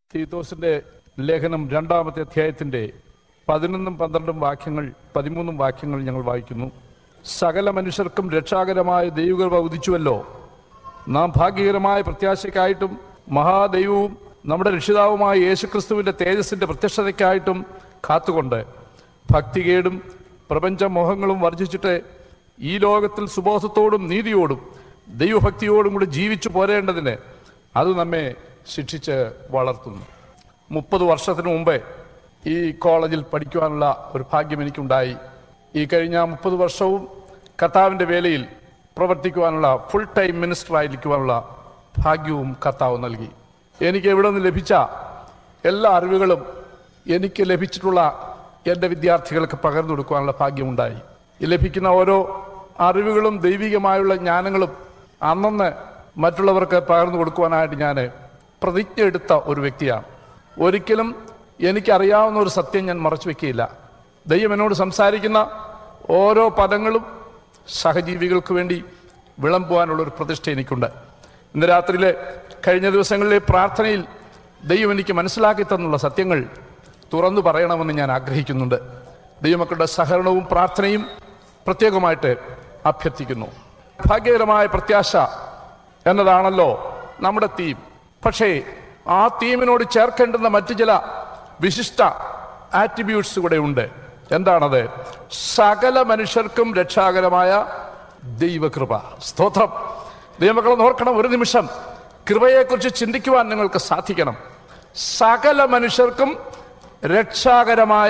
തീത്തോസിന്റെ ലേഖനം രണ്ടാമത്തെ അധ്യായത്തിന്റെ പതിനൊന്നും പന്ത്രണ്ടും വാക്യങ്ങൾ പതിമൂന്നും വാക്യങ്ങൾ ഞങ്ങൾ വായിക്കുന്നു സകല മനുഷ്യർക്കും രക്ഷാകരമായ ദൈവകൃപ ഉദിച്ചുവല്ലോ നാം ഭാഗ്യകരമായ പ്രത്യാശയ്ക്കായിട്ടും മഹാദൈവവും നമ്മുടെ രക്ഷിതാവുമായ യേശുക്രിസ്തുവിന്റെ തേജസ്സിന്റെ പ്രത്യക്ഷതയ്ക്കായിട്ടും കാത്തുകൊണ്ട് ഭക്തികേടും പ്രപഞ്ചമോഹങ്ങളും വർജിച്ചിട്ട് ഈ ലോകത്തിൽ സുബോധത്തോടും നീതിയോടും ദൈവഭക്തിയോടും കൂടി ജീവിച്ചു പോരേണ്ടതിന് അത് നമ്മെ ശിക്ഷിച്ച് വളർത്തുന്നു മുപ്പത് വർഷത്തിന് മുമ്പേ ഈ കോളേജിൽ പഠിക്കുവാനുള്ള ഒരു ഭാഗ്യം എനിക്കുണ്ടായി ഈ കഴിഞ്ഞ മുപ്പത് വർഷവും കർത്താവിൻ്റെ വേലയിൽ പ്രവർത്തിക്കുവാനുള്ള ഫുൾ ടൈം മിനിസ്റ്റർ ആയിരിക്കുവാനുള്ള ഭാഗ്യവും കർത്താവ് നൽകി എനിക്ക് എവിടെ നിന്ന് ലഭിച്ച എല്ലാ അറിവുകളും എനിക്ക് ലഭിച്ചിട്ടുള്ള എൻ്റെ വിദ്യാർത്ഥികൾക്ക് പകർന്നു കൊടുക്കുവാനുള്ള ഭാഗ്യമുണ്ടായി ഈ ലഭിക്കുന്ന ഓരോ അറിവുകളും ദൈവികമായുള്ള ജ്ഞാനങ്ങളും അന്നന്ന് മറ്റുള്ളവർക്ക് പകർന്നു കൊടുക്കുവാനായിട്ട് ഞാൻ പ്രതിജ്ഞ എടുത്ത ഒരു വ്യക്തിയാണ് ഒരിക്കലും എനിക്കറിയാവുന്ന ഒരു സത്യം ഞാൻ മറച്ചു വെക്കുകയില്ല ദൈവം എന്നോട് സംസാരിക്കുന്ന ഓരോ പദങ്ങളും സഹജീവികൾക്ക് വേണ്ടി വിളമ്പുവാനുള്ള ഒരു പ്രതിഷ്ഠ എനിക്കുണ്ട് ഇന്ന് രാത്രിയിലെ കഴിഞ്ഞ ദിവസങ്ങളിലെ പ്രാർത്ഥനയിൽ ദൈവം എനിക്ക് മനസ്സിലാക്കി തന്നുള്ള സത്യങ്ങൾ തുറന്നു പറയണമെന്ന് ഞാൻ ആഗ്രഹിക്കുന്നുണ്ട് ദൈവമക്കളുടെ സഹകരണവും പ്രാർത്ഥനയും പ്രത്യേകമായിട്ട് അഭ്യർത്ഥിക്കുന്നു ഭാഗ്യകരമായ പ്രത്യാശ എന്നതാണല്ലോ നമ്മുടെ തീം പക്ഷേ ആ തീമിനോട് ചേർക്കേണ്ടുന്ന മറ്റു ചില വിശിഷ്ട ആട്രിബ്യൂട്ട്സ് കൂടെ ഉണ്ട് എന്താണത് സകല മനുഷ്യർക്കും രക്ഷാകരമായ ദൈവകൃപ സ്തോത്രം ദൈവമക്കളെ ഓർക്കണം ഒരു നിമിഷം കൃപയെക്കുറിച്ച് ചിന്തിക്കുവാൻ നിങ്ങൾക്ക് സാധിക്കണം സകല മനുഷ്യർക്കും രക്ഷാകരമായ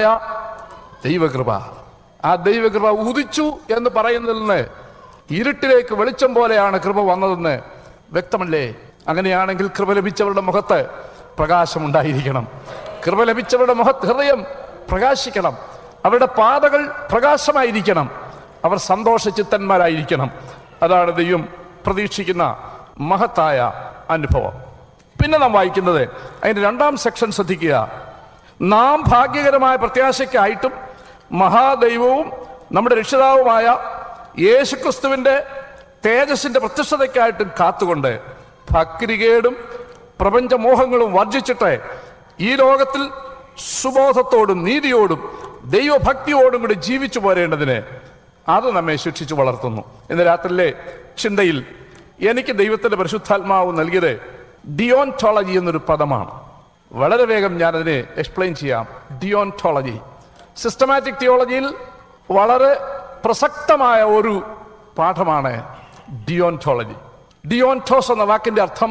ദൈവകൃപ ആ ദൈവകൃപ ഉദിച്ചു എന്ന് പറയുന്നതിൽ നിന്ന് ഇരുട്ടിലേക്ക് വെളിച്ചം പോലെയാണ് കൃപ വന്നതെന്ന് വ്യക്തമല്ലേ അങ്ങനെയാണെങ്കിൽ കൃപ ലഭിച്ചവരുടെ മുഖത്ത് പ്രകാശമുണ്ടായിരിക്കണം കൃപ ലഭിച്ചവരുടെ മുഖത്ത് ഹൃദയം പ്രകാശിക്കണം അവരുടെ പാതകൾ പ്രകാശമായിരിക്കണം അവർ സന്തോഷചിത്തന്മാരായിരിക്കണം അതാണ് ദൈവം പ്രതീക്ഷിക്കുന്ന മഹത്തായ അനുഭവം പിന്നെ നാം വായിക്കുന്നത് അതിന്റെ രണ്ടാം സെക്ഷൻ ശ്രദ്ധിക്കുക നാം ഭാഗ്യകരമായ പ്രത്യാശയ്ക്കായിട്ടും മഹാദൈവവും നമ്മുടെ രക്ഷിതാവുമായ യേശുക്രിസ്തുവിന്റെ തേജസ്സിന്റെ പ്രത്യക്ഷതയ്ക്കായിട്ടും കാത്തുകൊണ്ട് ഭക്തികേടും പ്രപഞ്ചമോഹങ്ങളും വർജിച്ചിട്ട് ഈ ലോകത്തിൽ സുബോധത്തോടും നീതിയോടും ദൈവഭക്തിയോടും കൂടി ജീവിച്ചു പോരേണ്ടതിന് അത് നമ്മെ ശിക്ഷിച്ചു വളർത്തുന്നു ഇന്ന് രാത്രിയിലെ ചിന്തയിൽ എനിക്ക് ദൈവത്തിന്റെ പരിശുദ്ധാത്മാവ് നൽകിയത് ഡിയോൺടോളജി എന്നൊരു പദമാണ് വളരെ വേഗം ഞാനതിനെ എക്സ്പ്ലെയിൻ ചെയ്യാം ഡിയോൺടോളജി സിസ്റ്റമാറ്റിക് തിയോളജിയിൽ വളരെ പ്രസക്തമായ ഒരു പാഠമാണ് ഡിയോൺടോളജി ഡിയോൺടോസ് എന്ന വാക്കിന്റെ അർത്ഥം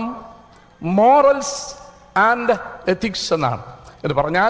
മോറൽസ് ആൻഡ് എത്തിക്സ് എന്നാണ് എന്ന് പറഞ്ഞാൽ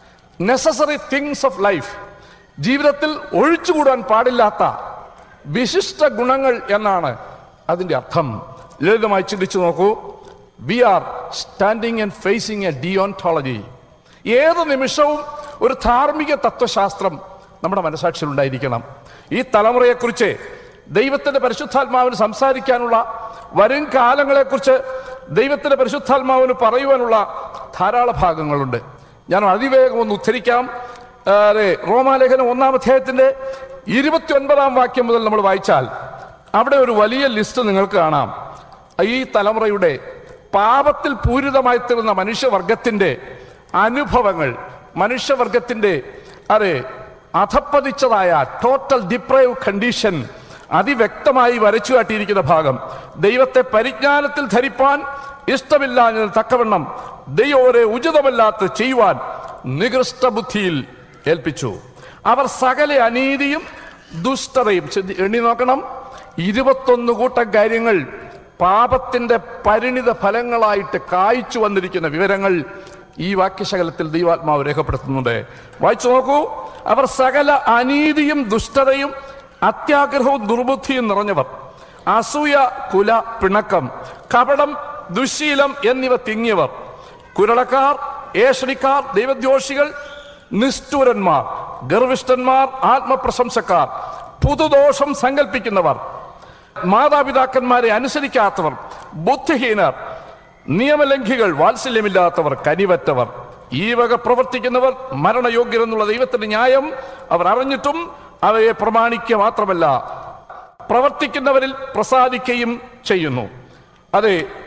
നെസസറി തിങ്സ് ഓഫ് ലൈഫ് ജീവിതത്തിൽ ഒഴിച്ചുകൂടാൻ പാടില്ലാത്ത വിശിഷ്ട ഗുണങ്ങൾ എന്നാണ് അതിന്റെ അർത്ഥം ലളിതമായി ചിന്തിച്ചു നോക്കൂ we are standing and facing a deontology ഏത് നിമിഷവും ഒരു ധാർമ്മിക തത്വശാസ്ത്രം നമ്മുടെ മനസാക്ഷിയിൽ ഉണ്ടായിരിക്കണം ഈ തലമുറയെക്കുറിച്ച് ദൈവത്തിന്റെ പരിശുദ്ധാത്മാവിന് സംസാരിക്കാനുള്ള വരും കാലങ്ങളെക്കുറിച്ച് ദൈവത്തിന്റെ പരിശുദ്ധാത്മാവിന് പറയുവാനുള്ള ധാരാളം ഭാഗങ്ങളുണ്ട് ഞാൻ അതിവേഗം ഒന്ന് ഉദ്ധരിക്കാം ആ, അതെ റോമാലേഖനം ഒന്നാം അധ്യായത്തിന്റെ ഇരുപത്തി ഒൻപതാം വാക്യം മുതൽ നമ്മൾ വായിച്ചാൽ അവിടെ ഒരു വലിയ ലിസ്റ്റ് നിങ്ങൾക്ക് കാണാം ഈ തലമുറയുടെ പാപത്തിൽ പൂരിതമായി തീർന്ന മനുഷ്യവർഗത്തിന്റെ അനുഭവങ്ങൾ മനുഷ്യവർഗത്തിന്റെ അതെ അധപ്പതിച്ചതായ ടോട്ടൽ ഡിപ്രൈവ് കണ്ടീഷൻ അതിവ്യക്തമായി വരച്ചു കാട്ടിയിരിക്കുന്ന ഭാഗം ദൈവത്തെ പരിജ്ഞാനത്തിൽ ധരിപ്പാൻ ഇഷ്ടമില്ലാഞ്ഞതിന് തക്കവണ്ണം ദൈവരെ ഉചിതമല്ലാത്ത ചെയ്യുവാൻ നികൃഷ്ട ബുദ്ധിയിൽ ഏൽപ്പിച്ചു അവർ സകല അനീതിയും ദുഷ്ടതയും ചിന്തി- എണ്ണി നോക്കണം ഇരുപത്തൊന്ന് കൂട്ടം കാര്യങ്ങൾ പാപത്തിന്റെ പരിണിത ഫലങ്ങളായിട്ട് കായ്ച്ചു വന്നിരിക്കുന്ന വിവരങ്ങൾ ഈ വാക്യശകലത്തിൽ ദൈവാത്മാവ് രേഖപ്പെടുത്തുന്നുണ്ട് വായിച്ചു നോക്കൂ അവർ സകല അനീതിയും ദുഷ്ടതയും അത്യാഗ്രഹവും ദുർബുദ്ധിയും നിറഞ്ഞവർ അസൂയ കുല പിണക്കം കപടം ദുശീലം എന്നിവ തിങ്ങിയവർ കുരളക്കാർ ഏഷണിക്കാർ ദൈവദ്രോഷികൾ നിഷ്ഠൂരന്മാർ ഗർവിഷ്ഠന്മാർ ആത്മപ്രശംസക്കാർ പുതുദോഷം സങ്കല്പിക്കുന്നവർ മാതാപിതാക്കന്മാരെ അനുസരിക്കാത്തവർ ബുദ്ധിഹീനർ നിയമലംഘികൾ വാത്സല്യമില്ലാത്തവർ കനിവറ്റവർ ഈ വക പ്രവർത്തിക്കുന്നവർ മരണയോഗ്യരെന്നുള്ള ദൈവത്തിന്റെ ന്യായം അവർ അറിഞ്ഞിട്ടും അവയെ പ്രമാണിക്കുക മാത്രമല്ല പ്രവർത്തിക്കുന്നവരിൽ പ്രസാദിക്കുകയും ചെയ്യുന്നു അതെ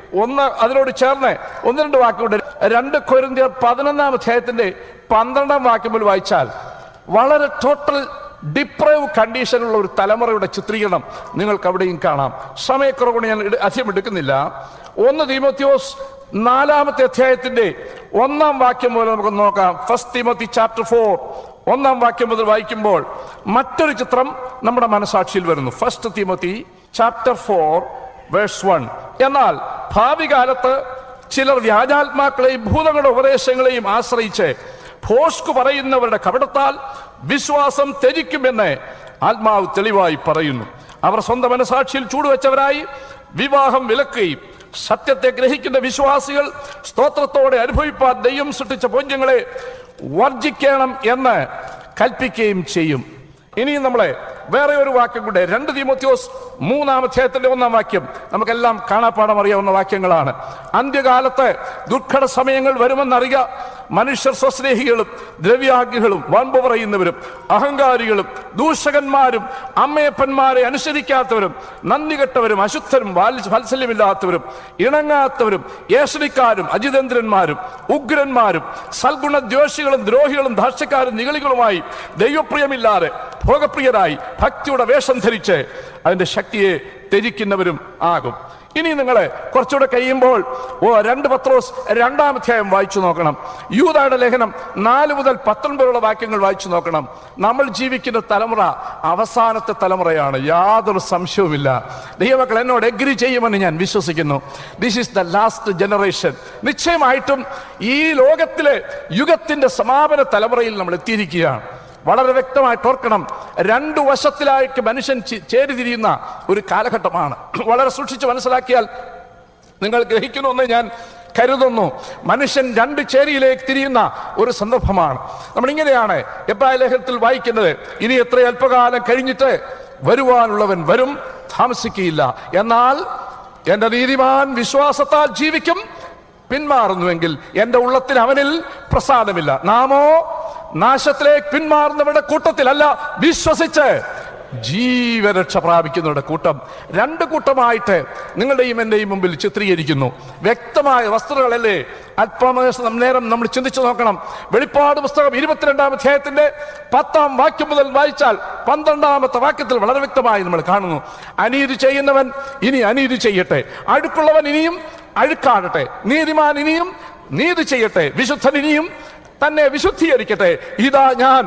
ഒന്ന് അതിനോട് ചേർന്ന് ഒന്ന് രണ്ട് വാക്കുകൊണ്ട് രണ്ട് കൊരിന്തിയർ പതിനൊന്നാം അധ്യായത്തിന്റെ പന്ത്രണ്ടാം വാക്യം മുതൽ വായിച്ചാൽ വളരെ ടോട്ടൽ ഡിപ്രൈവ് കണ്ടീഷനുള്ള ഒരു തലമുറയുടെ ചിത്രീകരണം നിങ്ങൾക്ക് അവിടെയും കാണാം സമയക്കുറവുകൊണ്ട് ഞാൻ ഇട- അധികം എടുക്കുന്നില്ല ഒന്ന് തീമോത്യോസ് നാലാമത്തെ അധ്യായത്തിന്റെ ഒന്നാം വാക്യം മുതൽ നമുക്ക് നോക്കാം ഫസ്റ്റ് തീമോത്തി ചാപ്റ്റർ ഫോർ ഒന്നാം വാക്യം മുതൽ വായിക്കുമ്പോൾ മറ്റൊരു ചിത്രം നമ്മുടെ മനസാക്ഷിയിൽ വരുന്നു first Timothy chapter four verse one എന്നാൽ ഭാവി കാലത്ത് ചിലർ വ്യാജാത്മാക്കളെയും ഭൂതങ്ങളുടെ ഉപദേശങ്ങളെയും ആശ്രയിച്ച് ഭോഷ്കു പറയുന്നവരുടെ കപടത്താൽ വിശ്വാസം ത്യജിക്കുമെന്ന് ആത്മാവ് തെളിവായി പറയുന്നു അവർ സ്വന്തം മനസാക്ഷിയിൽ ചൂടുവെച്ചവരായി വിവാഹം വിലക്കുകയും സത്യത്തെ ഗ്രഹിക്കുന്ന വിശ്വാസികൾ സ്തോത്രത്തോടെ അനുഭവിപ്പാൻ ദൈവം സൃഷ്ടിച്ച പൂജ്യങ്ങളെ വർജിക്കണം എന്ന് കൽപ്പിക്കുകയും ചെയ്യും ഇനിയും നമ്മളെ വേറെ ഒരു വാക്യം കൂടെ രണ്ട് തീമോത്യോസ് മൂന്നാം അധ്യായത്തിന്റെ ഒന്നാം വാക്യം നമുക്കെല്ലാം കാണാപ്പാടം അറിയാവുന്ന വാക്യങ്ങളാണ് അന്ത്യകാലത്ത് ദുർഘട സമയങ്ങൾ വരുമെന്നറിയുക മനുഷ്യർ സ്വസ്നേഹികളും ദ്രവ്യാഗ്നികളും വൻപ് പറയുന്നവരും അഹങ്കാരികളും ദൂഷകന്മാരും അമ്മയപ്പന്മാരെ അനുസരിക്കാത്തവരും നന്ദി കെട്ടവരും അശുദ്ധരും വാൽ- വാത്സല്യമില്ലാത്തവരും ഇണങ്ങാത്തവരും ഏഷണിക്കാരും അജിതേന്ദ്രന്മാരും ഉഗ്രന്മാരും സൽഗുണദ്വേഷികളും ദ്രോഹികളും ധാർഷ്യക്കാരും നിഗളികളുമായി ദൈവപ്രിയമില്ലാതെ ഭോഗപ്രിയരായി ഭക്തിയുടെ വേഷം ധരിച്ച് അതിന്റെ ശക്തിയെ ത്യജിക്കുന്നവരും ആകും ഇനി നിങ്ങൾ കുറച്ചുകൂടെ കഴിയുമ്പോൾ ഓ രണ്ട് പത്രോസ് രണ്ടാം അധ്യായം വായിച്ചു നോക്കണം യൂതയുടെ ലേഖനം നാല് മുതൽ പത്തൊൻപതുള്ള വാക്യങ്ങൾ വായിച്ചു നോക്കണം നമ്മൾ ജീവിക്കുന്ന തലമുറ അവസാനത്തെ തലമുറയാണ് യാതൊരു സംശയവുമില്ല ദൈവമക്കൾ എന്നോട് എഗ്രി ചെയ്യുമെന്ന് ഞാൻ വിശ്വസിക്കുന്നു this is the last generation നിശ്ചയമായിട്ടും ഈ ലോകത്തിലെ യുഗത്തിന്റെ സമാപന തലമുറയിൽ നമ്മൾ എത്തിയിരിക്കുകയാണ് വളരെ വ്യക്തമായിട്ട് ഓർക്കണം രണ്ടു വശത്തിലായിട്ട് മനുഷ്യൻ ചി- ചേരിതിരിയുന്ന ഒരു കാലഘട്ടമാണ് വളരെ സൂക്ഷിച്ച് മനസ്സിലാക്കിയാൽ നിങ്ങൾ ഗ്രഹിക്കണമെന്ന് ഞാൻ കരുതുന്നു മനുഷ്യൻ രണ്ട് ചേരിയിലേക്ക് തിരിയുന്ന ഒരു സന്ദർഭമാണ് നമ്മൾ ഇങ്ങനെയാണ് എബ്രായ ലേഖനത്തിൽ വായിക്കുന്നത് ഇനി എത്ര അല്പകാലം കഴിഞ്ഞിട്ട് വരുവാനുള്ളവൻ വരും താമസിക്കുകയില്ല എന്നാൽ എന്റെ നീതിമാൻ വിശ്വാസത്താൽ ജീവിക്കും പിന്മാറുന്നുവെങ്കിൽ എന്റെ ഉള്ളത്തിൽ അവനിൽ പ്രസാദമില്ല നാമോ നാശത്തിലേക്ക് പിന്മാറുന്നവരുടെ കൂട്ടത്തിലല്ല വിശ്വസിച്ച് ജീവരക്ഷ പ്രാപിക്കുന്നവരുടെ കൂട്ടം രണ്ട് കൂട്ടമായിട്ട് നിങ്ങളുടെയും എന്റെയും മുമ്പിൽ ചിത്രീകരിക്കുന്നു വ്യക്തമായ വസ്തുതകളല്ലേ അല്പം നേരം നമ്മൾ ചിന്തിച്ചു നോക്കണം വെളിപ്പാട് പുസ്തകം ഇരുപത്തിരണ്ടാം അധ്യായത്തിന്റെ പത്താം വാക്യം മുതൽ വായിച്ചാൽ പന്ത്രണ്ടാമത്തെ വാക്യത്തിൽ വളരെ വ്യക്തമായി നമ്മൾ കാണുന്നു അനീതി ചെയ്യുന്നവൻ ഇനി അനീതി ചെയ്യട്ടെ അഴുക്കുള്ളവൻ ഇനിയും അഴുക്കാടട്ടെ നീതിമാൻ ഇനിയും നീതി ചെയ്യട്ടെ വിശുദ്ധൻ ഇനിയും തന്നെ വിശുദ്ധീകരിക്കട്ടെ ഇതാ ഞാൻ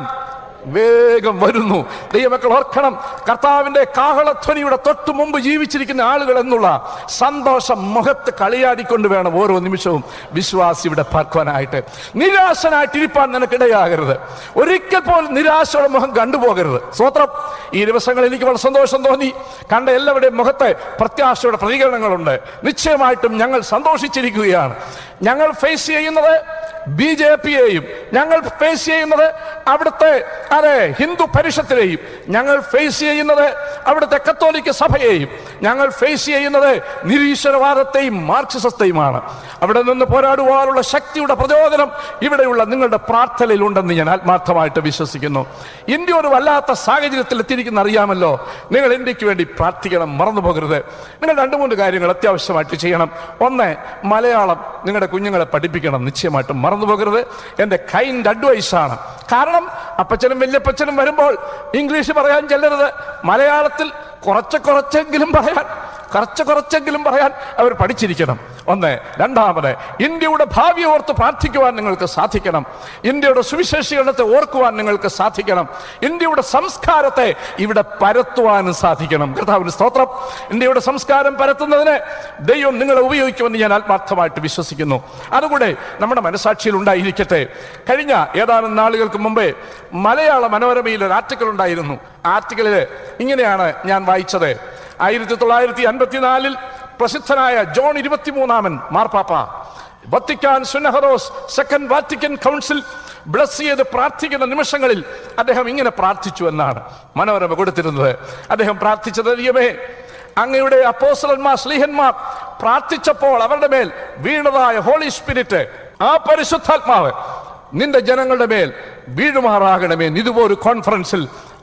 വേഗം വരുന്നു ദൈവമക്കൾ ഓർക്കണം കർത്താവിന്റെ കാഹളധ്വനിയുടെ തൊട്ടു മുമ്പ് ജീവിച്ചിരിക്കുന്ന ആളുകൾ എന്നുള്ള സന്തോഷം മുഖത്ത് കളിയാടിക്കൊണ്ട് വേണം ഓരോ നിമിഷവും വിശ്വാസി ഇവിടെ പാർക്കുവാനായിട്ട് നിരാശനായിട്ടിരിപ്പാൻ നിനക്കിടയാകരുത് ഒരിക്കൽ പോലും നിരാശയുടെ മുഖം കണ്ടുപോകരുത് സ്വത്രം ഈ ദിവസങ്ങളിൽ എനിക്ക് വളരെ സന്തോഷം തോന്നി കണ്ട എല്ലാവരുടെയും മുഖത്ത് പ്രത്യാശയുടെ പ്രതികരണങ്ങളുണ്ട് നിശ്ചയമായിട്ടും ഞങ്ങൾ സന്തോഷിച്ചിരിക്കുകയാണ് ഞങ്ങൾ ഫേസ് ചെയ്യുന്നത് ബി ജെ പിയെയും ഞങ്ങൾ ഫേസ് ചെയ്യുന്നത് അവിടുത്തെ അതെ ഹിന്ദു പരിഷത്തിനെയും ഞങ്ങൾ ഫേസ് ചെയ്യുന്നത് അവിടുത്തെ കത്തോലിക്ക സഭയെയും ഞങ്ങൾ ഫേസ് ചെയ്യുന്നത് നിരീശ്വരവാദത്തെയും മാർക്സിസത്തെയുമാണ് അവിടെ നിന്ന് പോരാടുവാനുള്ള ശക്തിയുടെ പ്രചോദനം ഇവിടെയുള്ള നിങ്ങളുടെ പ്രാർത്ഥനയിൽ ഉണ്ടെന്ന് ഞാൻ ആത്മാർത്ഥമായിട്ട് വിശ്വസിക്കുന്നു ഇന്ത്യ ഒരു വല്ലാത്ത സാഹചര്യത്തിൽ എത്തിയിരിക്കുന്ന അറിയാമല്ലോ നിങ്ങൾ ഇന്ത്യക്ക് വേണ്ടി പ്രാർത്ഥിക്കണം മറന്നു പോകരുത് നിങ്ങൾ രണ്ട് മൂന്ന് കാര്യങ്ങൾ അത്യാവശ്യമായിട്ട് ചെയ്യണം ഒന്ന് മലയാളം നിങ്ങളുടെ കുഞ്ഞുങ്ങളെ പഠിപ്പിക്കണം നിശ്ചയമായിട്ടും മറന്നു പോകരുത് എൻ്റെ കൈൻഡ് അഡ്വൈസ് ആണ് കാരണം അപ്പച്ചനും വല്യപ്പച്ചനും വരുമ്പോൾ ഇംഗ്ലീഷ് പറയാൻ ചെല്ലരുത് മലയാളത്തിൽ കുറച്ച് കുറച്ചെങ്കിലും പറയാൻ കുറച്ച് കുറച്ചെങ്കിലും പറയാൻ അവർ പഠിച്ചിരിക്കണം ഒന്ന് രണ്ടാമത് ഇന്ത്യയുടെ ഭാവി ഓർത്ത് പ്രാർത്ഥിക്കുവാൻ നിങ്ങൾക്ക് സാധിക്കണം ഇന്ത്യയുടെ സുവിശേഷീകരണത്തെ ഓർക്കുവാൻ നിങ്ങൾക്ക് സാധിക്കണം ഇന്ത്യയുടെ സംസ്കാരത്തെ ഇവിടെ പരത്തുവാനും സാധിക്കണം കർത്താവിന് സ്തോത്രം ഇന്ത്യയുടെ സംസ്കാരം പരത്തുന്നതിന് ദൈവം നിങ്ങളെ ഉപയോഗിക്കുമെന്ന് ഞാൻ ആത്മാർത്ഥമായിട്ട് വിശ്വസിക്കുന്നു അതുകൂടെ നമ്മുടെ മനസാക്ഷിയിൽ ഉണ്ടായിരിക്കട്ടെ കഴിഞ്ഞ ഏതാനും നാളുകൾക്ക് മുമ്പേ മലയാള മനോരമയിൽ ഒരു ആർട്ടിക്കിൾ ഉണ്ടായിരുന്നു ആർട്ടിക്കിളിൽ ഇങ്ങനെയാണ് ഞാൻ വായിച്ചത് ആയിരത്തി തൊള്ളായിരത്തി അൻപത്തിനാലിൽ പ്രസിദ്ധനായ ജോൺ ഇരുപത്തിമൂന്നാമൻ മാർപ്പാപ്പ വത്തിക്കാൻ സുനഹറോസ് സെക്കൻഡ് വാറ്റിക്കൻ കൗൺസിൽ ബ്ലസ് ചെയ്ത് പ്രാർത്ഥിക്കുന്ന നിമിഷങ്ങളിൽ അദ്ദേഹം ഇങ്ങനെ പ്രാർത്ഥിച്ചു എന്നാണ് മനോരമ കൊടുത്തിരുന്നത് അദ്ദേഹം പ്രാർത്ഥിച്ചത് ദൈവമേ അങ്ങയുടെ അപ്പോസലന്മാർ സ്ലീഹന്മാർ പ്രാർത്ഥിച്ചപ്പോൾ അവരുടെ മേൽ വീണതായ ഹോളി സ്പിരിറ്റ് ആ പരിശുദ്ധാത്മാവ് നിന്റെ ജനങ്ങളുടെ മേൽ വീഴുമാറാകണമേ ഇതുപോലൊരു കോൺഫറൻസിൽ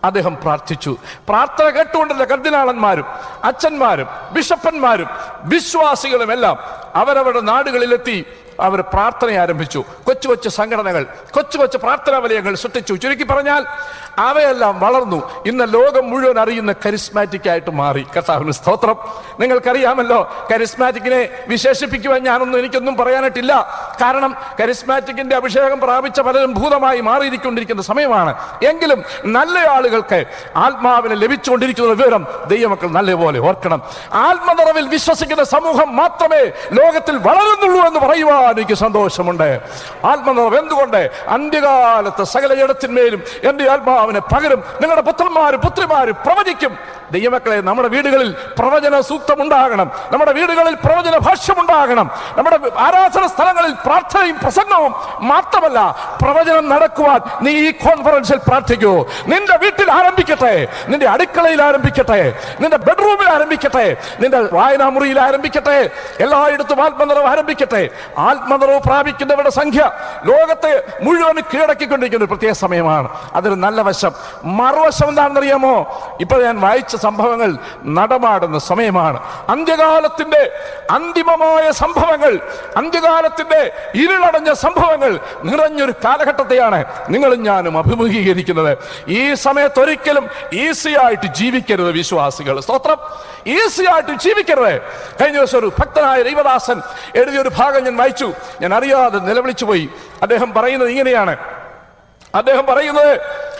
അദ്ദേഹം പ്രാർത്ഥിച്ചു പ്രാർത്ഥന കേട്ടുകൊണ്ടിരുന്ന കർദിനാളന്മാരും അച്ഛന്മാരും ബിഷപ്പന്മാരും വിശ്വാസികളും എല്ലാം അവരവരുടെ നാടുകളിലെത്തി അവർ പ്രാർത്ഥന ആരംഭിച്ചു കൊച്ചു കൊച്ചു സംഘടനകൾ കൊച്ചു കൊച്ചു പ്രാർത്ഥനാ വലയങ്ങൾ സൃഷ്ടിച്ചു ചുരുക്കി പറഞ്ഞാൽ അവയെല്ലാം വളർന്നു ഇന്ന് ലോകം മുഴുവൻ അറിയുന്ന കരിസ്മാറ്റിക് ആയിട്ട് മാറി കർത്താവിന് സ്തോത്രം നിങ്ങൾക്കറിയാമല്ലോ കരിസ്മാറ്റിക്കിനെ വിശേഷിപ്പിക്കുവാൻ ഞാനൊന്നും എനിക്കൊന്നും പറയാനായിട്ടില്ല കാരണം കരിസ്മാറ്റിക്കിന്റെ അഭിഷേകം പ്രാപിച്ച പലരും ഭൂതമായി മാറിയിരിക്കൊണ്ടിരിക്കുന്ന സമയമാണ് എങ്കിലും നല്ല ആളുകൾക്ക് ആത്മാവിനെ ലഭിച്ചുകൊണ്ടിരിക്കുന്ന വിവരം ദൈവമക്കൾ നല്ലപോലെ ഓർക്കണം ആത്മനിറവിൽ വിശ്വസിക്കുന്ന സമൂഹം മാത്രമേ ലോകത്തിൽ വളരുന്നുള്ളൂ എന്ന് പറയുവാൻ എനിക്ക് സന്തോഷമുണ്ട് ആത്മനിറവ് എന്തുകൊണ്ട് അന്ത്യകാലത്ത് സകല ഇടത്തിന്മേലും എന്റെ ആത്മാവിനെ പകരും നിങ്ങളുടെ പുത്രന്മാരും പുത്രിമാരും പ്രവചിക്കും ദൈവമക്കളെ നമ്മുടെ വീടുകളിൽ പ്രവചന സൂക്തം ഉണ്ടാകണം നമ്മുടെ വീടുകളിൽ പ്രവചന ഭാഷ്യം ഉണ്ടാകണം നമ്മുടെ ആരാധന സ്ഥലങ്ങളിൽ പ്രാർത്ഥനയും പ്രസംഗവും മാത്രമല്ല പ്രവചനം നടക്കുവാൻ നീ ഈ കോൺഫറൻസിൽ പ്രാർത്ഥിക്കൂ നിന്റെ വീട്ടിൽ ആരംഭിക്കട്ടെ നിന്റെ അടുക്കളയിൽ ആരംഭിക്കട്ടെ നിന്റെ ബെഡ്റൂമിൽ ആരംഭിക്കട്ടെ നിന്റെ വായനാമുറിയിൽ ആരംഭിക്കട്ടെ എല്ലായിടത്തും ആത്മനിറവ് ആരംഭിക്കട്ടെ ആത്മനിറവ് പ്രാപിക്കുന്നവരുടെ സംഖ്യ ലോകത്തെ മുഴുവൻ കീഴടക്കിക്കൊണ്ടിരിക്കുന്ന ഒരു പ്രത്യേക സമയമാണ് അതൊരു നല്ല വശം മറുവശം എന്താണെന്നറിയാമോ ഇപ്പോൾ ഞാൻ വായിച്ച സംഭവങ്ങൾ നടമാടുന്ന സമയമാണ് അന്ത്യകാലത്തിന്റെ അന്തിമമായ സംഭവങ്ങൾ അന്ത്യകാലത്തിന്റെ ഇരുളടഞ്ഞ സംഭവങ്ങൾ നിറഞ്ഞൊരു കാലഘട്ടത്തെയാണ് നിങ്ങളും ഞാനും അഭിമുഖീകരിക്കുന്നത് ഈ സമയത്ത് ഒരിക്കലും ഈസി ആയിട്ട് ജീവിക്കരുത് വിശ്വാസികൾ സ്തോത്രം ഈസി ആയിട്ട് ജീവിക്കരുത് കഴിഞ്ഞ ദിവസം ഒരു ഭക്തനായ ദൈവദാസൻ എഴുതിയ ഒരു ഭാഗം ഞാൻ വായിച്ചു ഞാൻ അറിയാതെ നിലവിളിച്ചു പോയി അദ്ദേഹം പറയുന്നത് ഇങ്ങനെയാണ് അദ്ദേഹം പറയുന്നത്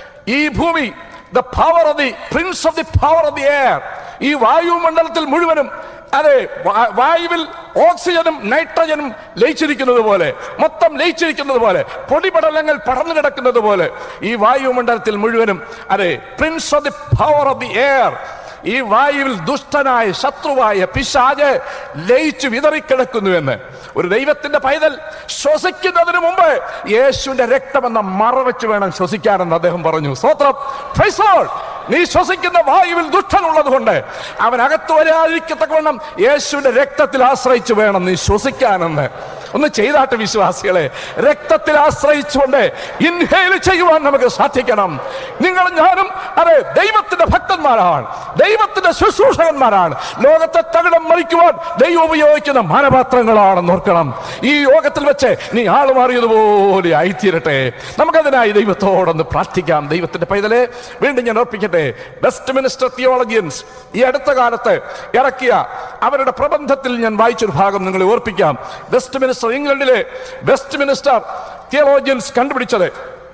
ഈ ഭൂമി the power of the prince of the power of the air ഈ വായുമണ്ഡലത്തിൽ മുഴുവനും അതെ വാ- വായുവിൽ ഓക്സിജനും നൈട്രജനും ലയിച്ചിരിക്കുന്നത് പോലെ മൊത്തം ലയിച്ചിരിക്കുന്നത് പോലെ പൊടിപടലങ്ങൾ പടർന്നു കിടക്കുന്നത് പോലെ ഈ വായുമണ്ഡലത്തിൽ മുഴുവനും അതെ prince of the power of the air ഈ വായുവിൽ ദുഷ്ടനായ ശത്രുവായ പിശാജ് ലയിച്ചു വിതറിക്കിടക്കുന്നുവെന്ന് ഒരു ദൈവത്തിന്റെ പൈതൽ ശ്വസിക്കുന്നതിന് മുമ്പ് യേശുവിന്റെ രക്തമെന്ന മറവെച്ച് വേണം ശ്വസിക്കാനെന്ന് അദ്ദേഹം പറഞ്ഞു സ്തോത്രം Praise the Lord. നീ ശ്വസിക്കുന്ന വായുവിൽ ദുഷ്ടനുള്ളത് കൊണ്ട് അവൻ അകത്ത് വരാതിരിക്കത്തക്കവണ്ണം യേശുവിന്റെ രക്തത്തിൽ ആശ്രയിച്ചു വേണം നീ ശ്വസിക്കാനെന്ന് ഒന്ന് ചെയ്താട്ട് വിശ്വാസികളെ രക്തത്തിൽ ആശ്രയിച്ചുകൊണ്ട് ഇൻഹേൽ ചെയ്യുവാൻ നമുക്ക് സാധിക്കണം നിങ്ങൾ ഞാനും അതെ ദൈവത്തിന്റെ ഭക്തന്മാരാണ് ദൈവത്തിന്റെ ശുശ്രൂഷകന്മാരാണ് ലോകത്തെ തകിടം മറിക്കുവാൻ ദൈവം ഉപയോഗിക്കുന്ന മാനപാത്രങ്ങളാണെന്ന് ഓർക്കണം ഈ യോഗത്തിൽ വെച്ച് നീ ആള് മാറിയതുപോലെ ആയിത്തീരട്ടെ നമുക്കതിനായി ദൈവത്തോടൊന്ന് പ്രാർത്ഥിക്കാം ദൈവത്തിന്റെ പൈതലെ വീണ്ടും ഞാൻ ഓർപ്പിക്കട്ടെ ബെസ്റ്റ് മിനിസ്റ്റർ തിയോളജിയൻസ് ഈ അടുത്ത കാലത്ത് ഇറക്കിയ അവരുടെ പ്രബന്ധത്തിൽ ഞാൻ വായിച്ചൊരു ഭാഗം നിങ്ങളെ ഓർപ്പിക്കാം വെസ്റ്റ് മിനിസ്റ്റർ ഇംഗ്ലണ്ടിലെ വെസ്റ്റ് മിനിസ്റ്റർ തിയോളജിയൻസ് കണ്ടുപിടിച്ചത്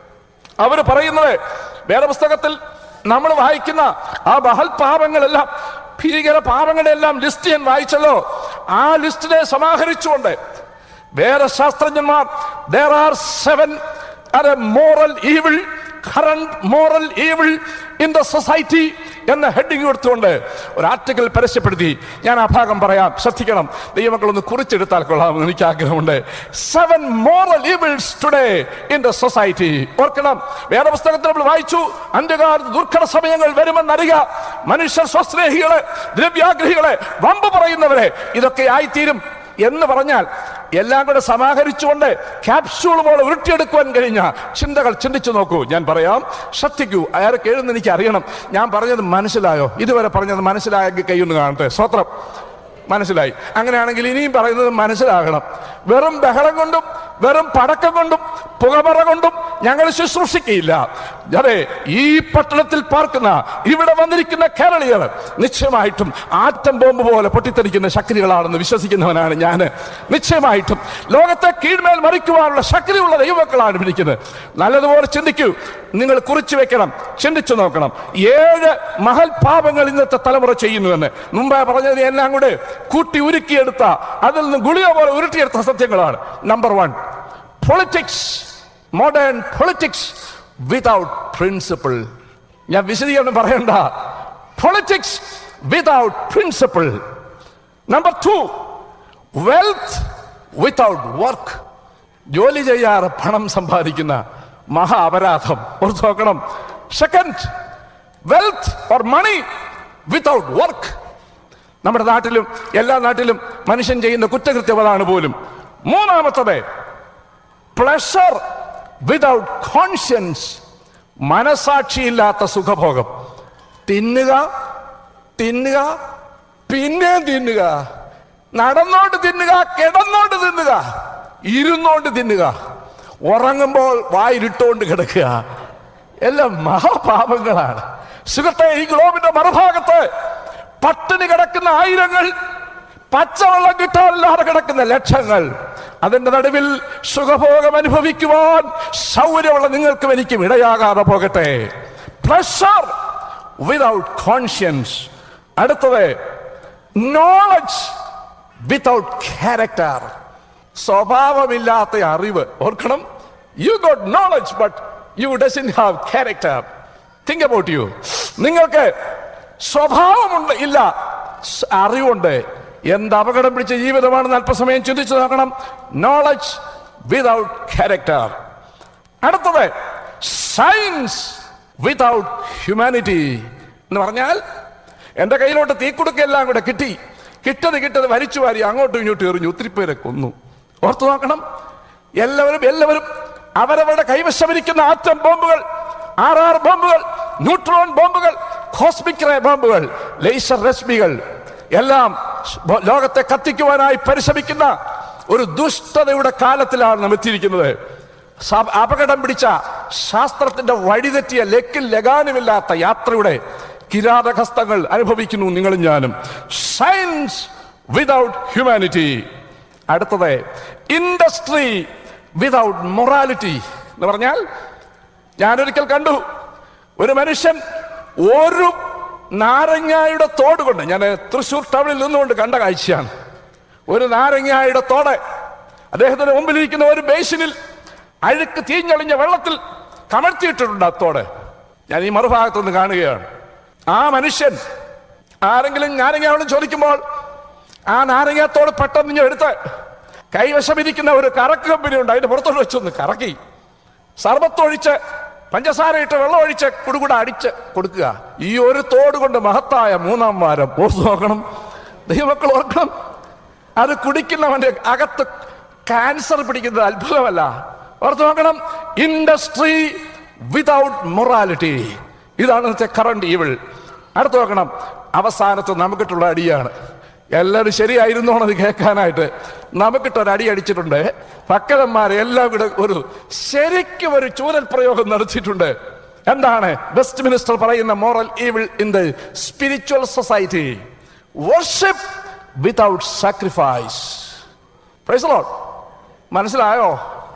അവർ പറയുന്നത് വേദപുസ്തകത്തിൽ നമ്മൾ വായിക്കുന്ന ആ ബഹൽ പാപങ്ങളെല്ലാം ഭീകര പാപങ്ങളുടെ എല്ലാം ലിസ്റ്റ് ഞാൻ വായിച്ചല്ലോ ആ ലിസ്റ്റിനെ സമാഹരിച്ചുകൊണ്ട് വേറെ ശാസ്ത്രജ്ഞന്മാർ there ആർ സെവൻ അതെ moral evil current moral evil in the society എന്ന ഹെഡിങ് കൊടുത്തുകൊണ്ട് ഒരു ആർട്ടിക്കിൾ പരസ്യപ്പെടുത്തി ഞാൻ ആ ഭാഗം പറയാം ശ്രദ്ധിക്കണം ദൈവമക്കളൊന്ന് കുറിച്ചെടുത്താൽ കൊള്ളാമെന്ന് എനിക്ക് ആഗ്രഹമുണ്ട് seven moral evils today in the society ഓർക്കണം വേദപുസ്തകത്തിൽ നമ്മൾ വായിച്ചു അന്ത്യകാലത്ത് ദുർഘട സമയങ്ങൾ വരുമെന്നറിയുക മനുഷ്യർ സ്വസ്നേഹികളെ ദ്രവ്യാഗ്രഹികളെ വമ്പ് പറയുന്നവരെ ഇതൊക്കെ ആയിത്തീരും എന്ന് പറഞ്ഞാൽ എല്ലാം കൂടെ സമാഹരിച്ചുകൊണ്ട് ക്യാപ്സ്യൂൾ പോലെ ഉരുട്ടിയെടുക്കുവാൻ കഴിഞ്ഞ ചിന്തകൾ ചിന്തിച്ചു നോക്കൂ ഞാൻ പറയാം ശ്രദ്ധിക്കൂ അയാൾക്ക് എഴുന്ന് എനിക്ക് അറിയണം ഞാൻ പറഞ്ഞത് മനസ്സിലായോ ഇതുവരെ പറഞ്ഞത് മനസ്സിലായെങ്കിൽ കൈയൊന്ന് കാണട്ടെ സ്വത്രം മനസ്സിലായി അങ്ങനെയാണെങ്കിൽ ഇനിയും പറയുന്നത് മനസ്സിലാകണം വെറും ബഹളം കൊണ്ടും വെറും പടക്കം കൊണ്ടും പുകമറ കൊണ്ടും ഞങ്ങൾ ശുശ്രൂഷിക്കയില്ല അതെ ഈ പട്ടണത്തിൽ പാർക്കുന്ന ഇവിടെ വന്നിരിക്കുന്ന കേരളീയർ നിശ്ചയമായിട്ടും ആറ്റം ബോംബ് പോലെ പൊട്ടിത്തെറിക്കുന്ന ശക്തികളാണെന്ന് വിശ്വസിക്കുന്നവനാണ് ഞാൻ നിശ്ചയമായിട്ടും ലോകത്തെ കീഴ്മേൽ മറിക്കുവാനുള്ള ശക്തിയുള്ള ദൈവമക്കളാണ് വിളിക്കുന്നത് നല്ലതുപോലെ ചിന്തിക്കൂ നിങ്ങൾ കുറിച്ചു വെക്കണം ചിന്തിച്ചു നോക്കണം ഏഴ് മഹൽ പാപങ്ങൾ ഇന്നത്തെ തലമുറ ചെയ്യുന്നുവെന്ന് മുമ്പേ പറഞ്ഞത് എല്ലാം കൂടെ കൂട്ടി ഉരുക്കിയെടുത്ത അതിൽ നിന്ന് ഗുളിക പോലെ ഉരുട്ടിയെടുത്ത സത്യങ്ങളാണ് number one politics modern politics without principle ഞാൻ വിശദീകരണം പറയണ്ട politics without principle number two wealth without work ജോലി ചെയ്യാറ് പണം സമ്പാദിക്കുന്ന മഹാ അപരാധം ഓർത്ത് നോക്കണം second wealth or money without work നമ്മുടെ നാട്ടിലും എല്ലാ നാട്ടിലും മനുഷ്യൻ ചെയ്യുന്ന കുറ്റകൃത്യം അതാണ് പോലും മൂന്നാമത്തത് പ്ലഷർ വിതൗട്ട് കോൺഷ്യൻസ് മനസാക്ഷിയില്ലാത്ത സുഖഭോഗം തിന്നുക തിന്നുക പിന്നെ തിന്നുക നടന്നോണ്ട് തിന്നുക കിടന്നോണ്ട് തിന്നുക ഇരുന്നോണ്ട് തിന്നുക ഉറങ്ങുമ്പോൾ വായിലിട്ടോണ്ട് കിടക്കുക എല്ലാം മഹാപാപങ്ങളാണ് സുഖത്തെ ഈ ഗ്ലോബിന്റെ മറുഭാഗത്ത് പട്ടിണി കിടക്കുന്ന ആയിരങ്ങൾ പച്ചവെള്ളം കിട്ടാനില്ലാതെ കിടക്കുന്ന ലക്ഷങ്ങൾ അതിന്റെ നടുവിൽ സുഖഭോഗം അനുഭവിക്കുവാൻ സൗകര്യമുള്ള നിങ്ങൾക്കും എനിക്കും ഇടയാകാതെ പോകട്ടെ പ്രഷർ വിതൗട്ട് കോൺഷ്യൻസ് അടുത്തത് നോളജ് വിതൗട്ട് ക്യാരക്ടർ സ്വഭാവമില്ലാത്ത അറിവ് ഓർക്കണം you got knowledge but you doesn't have character think about you നിങ്ങൾക്ക് സ്വഭാവമുണ്ട് ഇല്ല സ് അറിവുണ്ട് എന്ത് അപകടം പിടിച്ച ജീവിതമാണെന്ന് അല്പസമയം ചിന്തിച്ചു നോക്കണം നോളജ് വിതൗട്ട് ക്യാരക്ടർ അടുത്തത് സയൻസ് വിതൗട്ട് ഹ്യൂമാനിറ്റി എന്ന് പറഞ്ഞാൽ എന്റെ കയ്യിലോട്ട് തീക്കുടുക്കെല്ലാം കൂടെ കിട്ടി കിട്ടത് കിട്ടത് വലിച്ചു വാരി അങ്ങോട്ടും ഇങ്ങോട്ടും എറിഞ്ഞു ഒത്തിരി പേരെ കൊന്നു ഓർത്തു നോക്കണം എല്ലാവരും എല്ലാവരും അവരവരുടെ കൈവശമിരിക്കുന്ന ആറ്റം ബോംബുകൾ ആർ ആർ ബോംബുകൾ ന്യൂട്രോൺ ബോംബുകൾ കോസ്മിക് റേ ബോംബുകൾ ലേസർ രശ്മികൾ എല്ലാം ബോ- ലോകത്തെ കത്തിക്കുവാനായി പരിശ്രമിക്കുന്ന ഒരു ദുഷ്ടതയുടെ കാലത്തിലാണ് നാം എത്തിയിരിക്കുന്നത് സ- അപകടം പിടിച്ച ശാസ്ത്രത്തിന്റെ വഴിതെറ്റിയ ലക്കിൽ ലഗാനുമില്ലാത്ത യാത്രയുടെ കിരാതഹസ്തങ്ങൾ അനുഭവിക്കുന്നു നിങ്ങളും ഞാനും സയൻസ് വിതൗട്ട് ഹ്യൂമാനിറ്റി അടുത്തത് ഇൻഡസ്ട്രി വിതൗട്ട് മൊറാലിറ്റി എന്ന് പറഞ്ഞാൽ ഞാനൊരിക്കൽ കണ്ടു ഒരു മനുഷ്യൻ ഒരു നാരങ്ങായുടെ തോട് കൊണ്ട് ഞാൻ തൃശൂർ ടൗണിൽ നിന്നുകൊണ്ട് കണ്ട കാഴ്ചയാണ് ഒരു നാരങ്ങായുടെ തോട് അദ്ദേഹത്തിന്റെ മുമ്പിലിരിക്കുന്ന ഒരു ബേസിനിൽ അഴുക്ക് തീഞ്ഞളിഞ്ഞ വെള്ളത്തിൽ കമഴ്ത്തിയിട്ടിട്ടുണ്ട് ആ തോട് ഞാൻ ഈ മറുഭാഗത്ത് നിന്ന് കാണുകയാണ് ആ മനുഷ്യൻ ആരെങ്കിലും നാരങ്ങയോട് ചോദിക്കുമ്പോൾ ആ നാരങ്ങത്തോട് പെട്ടെന്ന് ഇഞ്ഞ് എടുത്ത് കൈവശമിരിക്കുന്ന ഒരു കറക്ക് കമ്പനി ഉണ്ട് അതിന്റെ പുറത്തോട്ട് വെച്ചൊന്ന് കറക്കി സർബത്തൊഴിച്ച് പഞ്ചസാര ഇട്ട് വെള്ളം ഒഴിച്ച് കുടുകുട അടിച്ച് കൊടുക്കുക ഈ ഒരു തോട് കൊണ്ട് മഹത്തായ മൂന്നാം വാരം ഓർത്ത് നോക്കണം ദൈവമക്കൾ ഓർക്കണം അത് കുടിക്കുന്നവന്റെ അകത്ത് ക്യാൻസർ പിടിക്കുന്നത് അത്ഭുതമല്ല ഓർത്ത് നോക്കണം ഇൻഡസ്ട്രി വിതൗട്ട് മൊറാലിറ്റി ഇതാണ് ഇന്നത്തെ കറണ്ട് ഈവിൾ അടുത്ത് നോക്കണം അവസാനത്ത് നമുക്കിട്ടുള്ള അടിയാണ് എല്ലാവരും ശരിയായിരുന്നോണം അത് കേൾക്കാനായിട്ട് നമുക്കിട്ടൊരു അടി അടിച്ചിട്ടുണ്ട് ഭക്തന്മാരെ എല്ലാം കൂടെ ഒരു ശരിക്കും ഒരു ചൂരൽ പ്രയോഗം നടത്തിയിട്ടുണ്ട് എന്താണ് വെസ്റ്റ് മിനിസ്റ്റർ പറയുന്ന moral evil in the spiritual society worship without sacrifice praise Lord മനസ്സിലായോ